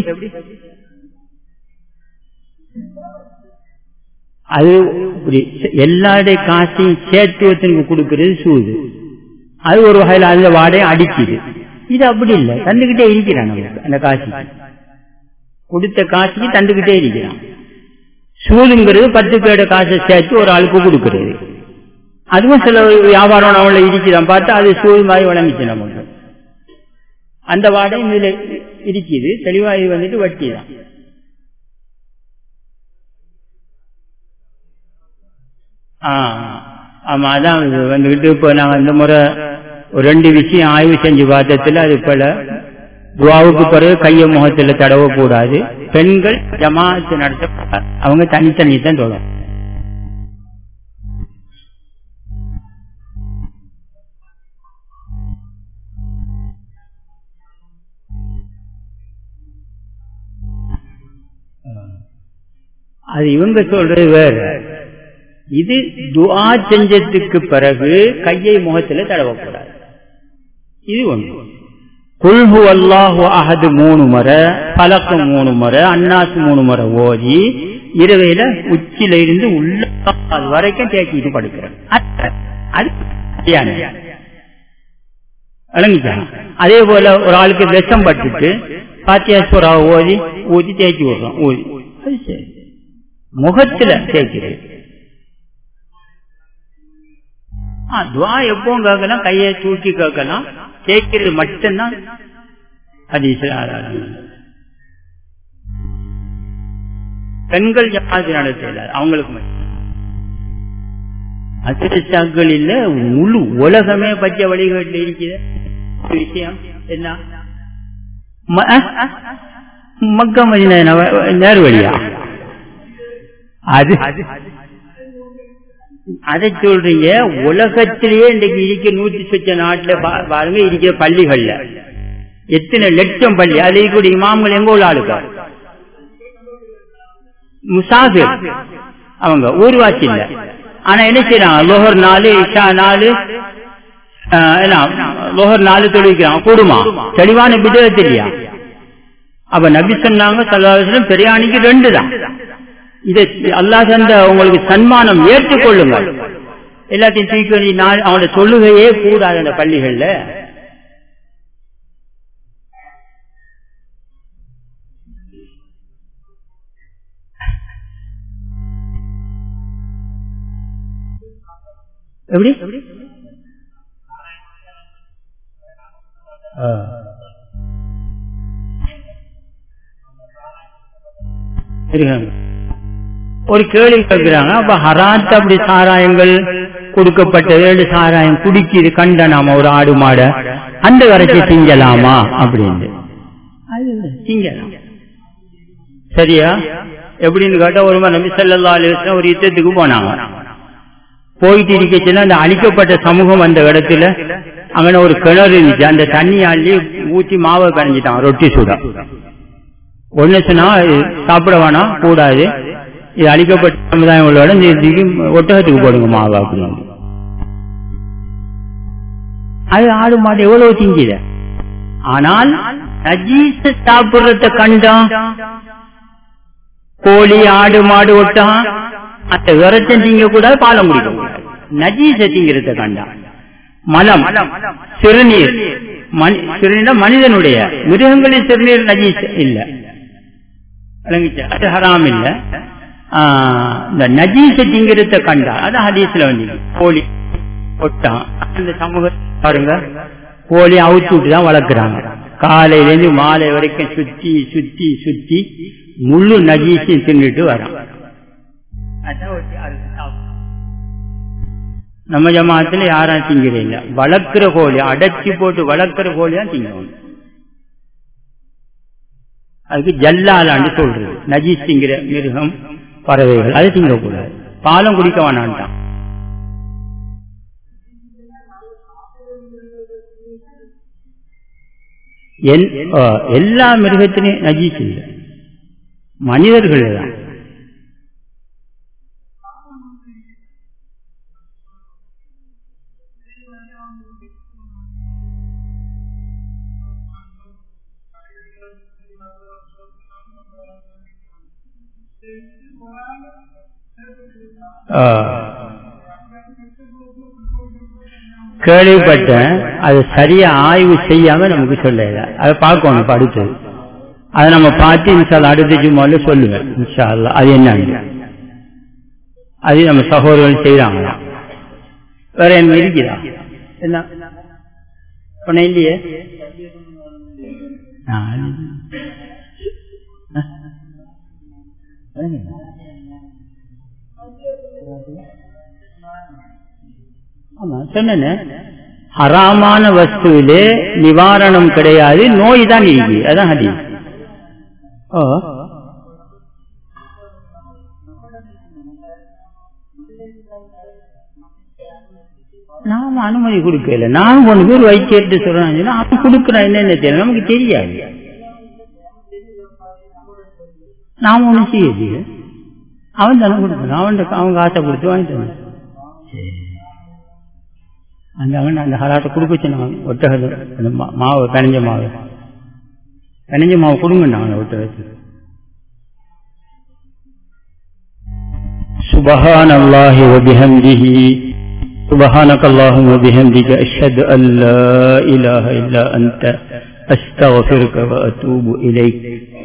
அது இப்படி எல்லாருடைய காசையும் சேர்த்து வச்சு கொடுக்கறது சூது அது ஒரு வகையில் அந்த வாடையை அடிக்குது இது அப்படி இல்லை தந்துகிட்டே இருக்கிறான் நமக்கு அந்த காசு கொடுத்த காசுக்கு தந்துகிட்டே இருக்கிறான் சூதுங்கிறது பத்து பேரோட காசை சேர்த்து ஒரு ஆளுக்கு கொடுக்கறது அதுவும் சில வியாபாரம் அவளை இருக்குதான் பார்த்தா அது சூது மாதிரி வழங்கிச்சு நமக்கு அந்த வாடகை இதுல இருக்குது தெளிவா இது வந்துட்டு வட்டி தான் ஆமா அதான் வந்துகிட்டு இப்ப நாங்க இந்த முறை ஒரு ரெண்டு விஷயம் ஆய்வு செஞ்சு பார்த்ததுல அது போல துவாவுக்கு பிறகு கைய முகத்துல தடவ கூடாது பெண்கள் ஜமாத்து நடத்த அவங்க தனித்தனி தான் தொடரும் அது இவங்க சொல்றது வேற இது துஆ செஞ்சதுக்கு பிறகு கையை முகத்துல தடவக்கூடாது இது ஒன்று குல்ஹு அல்லாஹு அஹது மூணு முறை பலக்கு மூணு முறை அன்னாசு மூணு முறை ஓதி இரவையில உச்சில இருந்து உள்ள கால் வரைக்கும் தேக்கிட்டு படுக்கிறேன் அது தியானம். விளங்கிச்சா அதே போல ஒரு ஆளுக்கு விஷம் பட்டுட்டு பாத்தியாஸ்வரா ஓதி ஊதி தேய்ச்சி விடுறோம் ஊதி அது சரி முகத்துல தேய்க்கிறது ஆ, துவா எப்பவும் கேட்கலாம் கையை தூக்கி கேட்கலாம் கேட்கிறது மட்டும்தான் அது பெண்கள் ஜமாத்து நடத்தல அவங்களுக்கு மட்டும் அதிர்ஷ்டாக்கள் இல்ல முழு உலகமே பச்சை வழிகாட்டில் இருக்கிற ஒரு விஷயம் என்ன ம- அஹ், மக்கா மதினா நேர் வழியா அது அதை சொல்றீங்க உலகத்திலேயே இன்றைக்கு இருக்க நூத்தி சொச்ச நாட்டுல பா- பாருங்க இருக்கிற பள்ளிகள்ல எத்தனை லட்சம் பள்ளி அதை கூட இமாம்கள் எங்க உள்ள ஆளுக்கா முசாஃபிர் அவங்க ஊர்வாசி இல்ல ஆனா என்ன செய்யறாங்க லோஹர் நாலு இஷா நாலு ஆஹ், என்ன லோஹர் நாலு தொழிக்கிறான் கூடுமா தெளிவான விதத்து இல்லையா அப்ப நபி சொன்னாங்க சல்லாஹம் பெரியாணிக்கு ரெண்டு தான் இதை அல்லாஹ் தந்த உங்களுக்கு சன்மானம் ஏற்றுக்கொள்ளுங்கள் எல்லாத்தையும் தூக்கி வந்து நான் அவனோட சொல்லுகையே கூடாது அந்த பள்ளிகள்ல எப்படி ஆ. இருக்காங்க. ஒரு கேள்வி கேட்கிறாங்க அப்ப ஹராத் அப்படி சாராயங்கள் கொடுக்கப்பட்ட ஏழு சாராயம் குடிக்குது கண்ட நாம ஒரு ஆடு மாட அந்த வரைக்கும் திங்கலாமா அப்படின்னு அது திங்கலாம் சரியா எப்படின்னு கேட்டா ஒரு மாதிரி நபி ஸல்லல்லாஹு அலைஹி வஸல்லம் ஒரு யுத்தத்துக்கு போனாங்க போயிட்டு இருக்கச்சுன்னா அந்த அழிக்கப்பட்ட சமூகம் அந்த இடத்துல அங்கே ஒரு கிணறு இருந்துச்சு அந்த தண்ணி அள்ளி ஊத்தி மாவை கரைஞ்சிட்டான் ரொட்டி சுட ஒண்ணு சொன்னா இது சாப்பிட வேணாம் கூடாது இது அழிக்கப்பட்ட சமுதாயம் உள்ளோட இந்த இதுக்கு ஒட்டகத்துக்கு போடுங்க மாவு அப்படின்னு அது ஆடு மாடு எவ்வளவு திங்கித ஆனால் நஜீச சாப்பிடுறத கண்டோம் கோழி ஆடு மாடு ஒட்டகம் அந்த விரச்சம் திங்க கூடாது பாலம் குடிக்க கூடாது நஜீச திங்கிறத கண்டான் மலம் சிறுநீர் மனி- சிறுநீர் மனிதனுடைய மிருகங்களின் சிறுநீர் நஜீஸ் இல்ல விளங்குச்சா? அது ஹராம் இல்ல ஆ, இந்த நஜீச திங்கிறத கண்டா அது ஹதீஸ்ல வந்து கோழி ஒட்டான் அந்த சமூகம் பாருங்க கோழி அவுத்து விட்டு தான் வளர்க்குறாங்க காலையில இருந்து மாலை வரைக்கும் சுத்தி சுத்தி சுத்தி முழு நஜீசையும் தின்னுட்டு வரான் அதான் ஒரு அறுத்து சாப்பிடுறோம். நம்ம ஜமாத்துல யாரும் திங்கிறது இல்ல வளர்க்கிற கோழி அடைச்சி போட்டு வளர்க்கிற கோழி தான் திங்கணும் அதுக்கு ஜல்லாலான்னு சொல்றது நஜீஸ் திங்கிற மிருகம் பறவைகள் அது திங்கக்கூடாது பாலம் குடிக்க வேணான்ட்டான் எல்- ஆ, எல்லா மிருகத்திலையும் நஜீஸ் இல்லை மனிதர்கள் தான் ஆ. கேள்விப்பட்டேன் அது சரியா ஆய்வு செய்யாம நமக்கு சொல்லல அதை பார்க்கணும் இப்ப அடுத்தது அதை நம்ம பார்த்து இன்ஷால்லா அடுத்த ஜும்மால சொல்லுவேன் இன்ஷா அல்லாஹ். அது என்னன்னு அது நம்ம சகோதரர்கள் செய்யறாங்க வேற என்ன இருக்கிறா என்ன உன்னை இல்லையே நான் ஆமா சொன்னேனே ஹராமான வஸ்துவிலே நிவாரணம் கிடையாது நோய் தான் இருக்கு அதான் ஹதீஸ் ஓ நாம அனுமதி கொடுக்கல நான் ஒண்ணு பேர் வைக்கேட்டு சொல்றான் அவன் கொடுக்கறான் என்னென்ன தெரியல நமக்கு தெரியாது நாம ஒண்ணு செய்யுது அவன் தானே கொடுக்கணும் அவன் அவங்க ஆசை கொடுத்து வாங்கிட்டு வந்தான். சரி. அந்த அவன் அந்த ஹலாத்தை கொடுக்க சொன்னாங்க ஒட்டகது அந்த மா- மாவு கனிஞ்ச மாவு கனிஞ்ச மாவு கொடுங்கன்னாங்க அந்த ஒட்டகத்துக்கு سبحان الله وبحمده سبحانك اللهم وبحمدك أشهد أن لا إله إلا أنت أستغفرك وأتوب إليك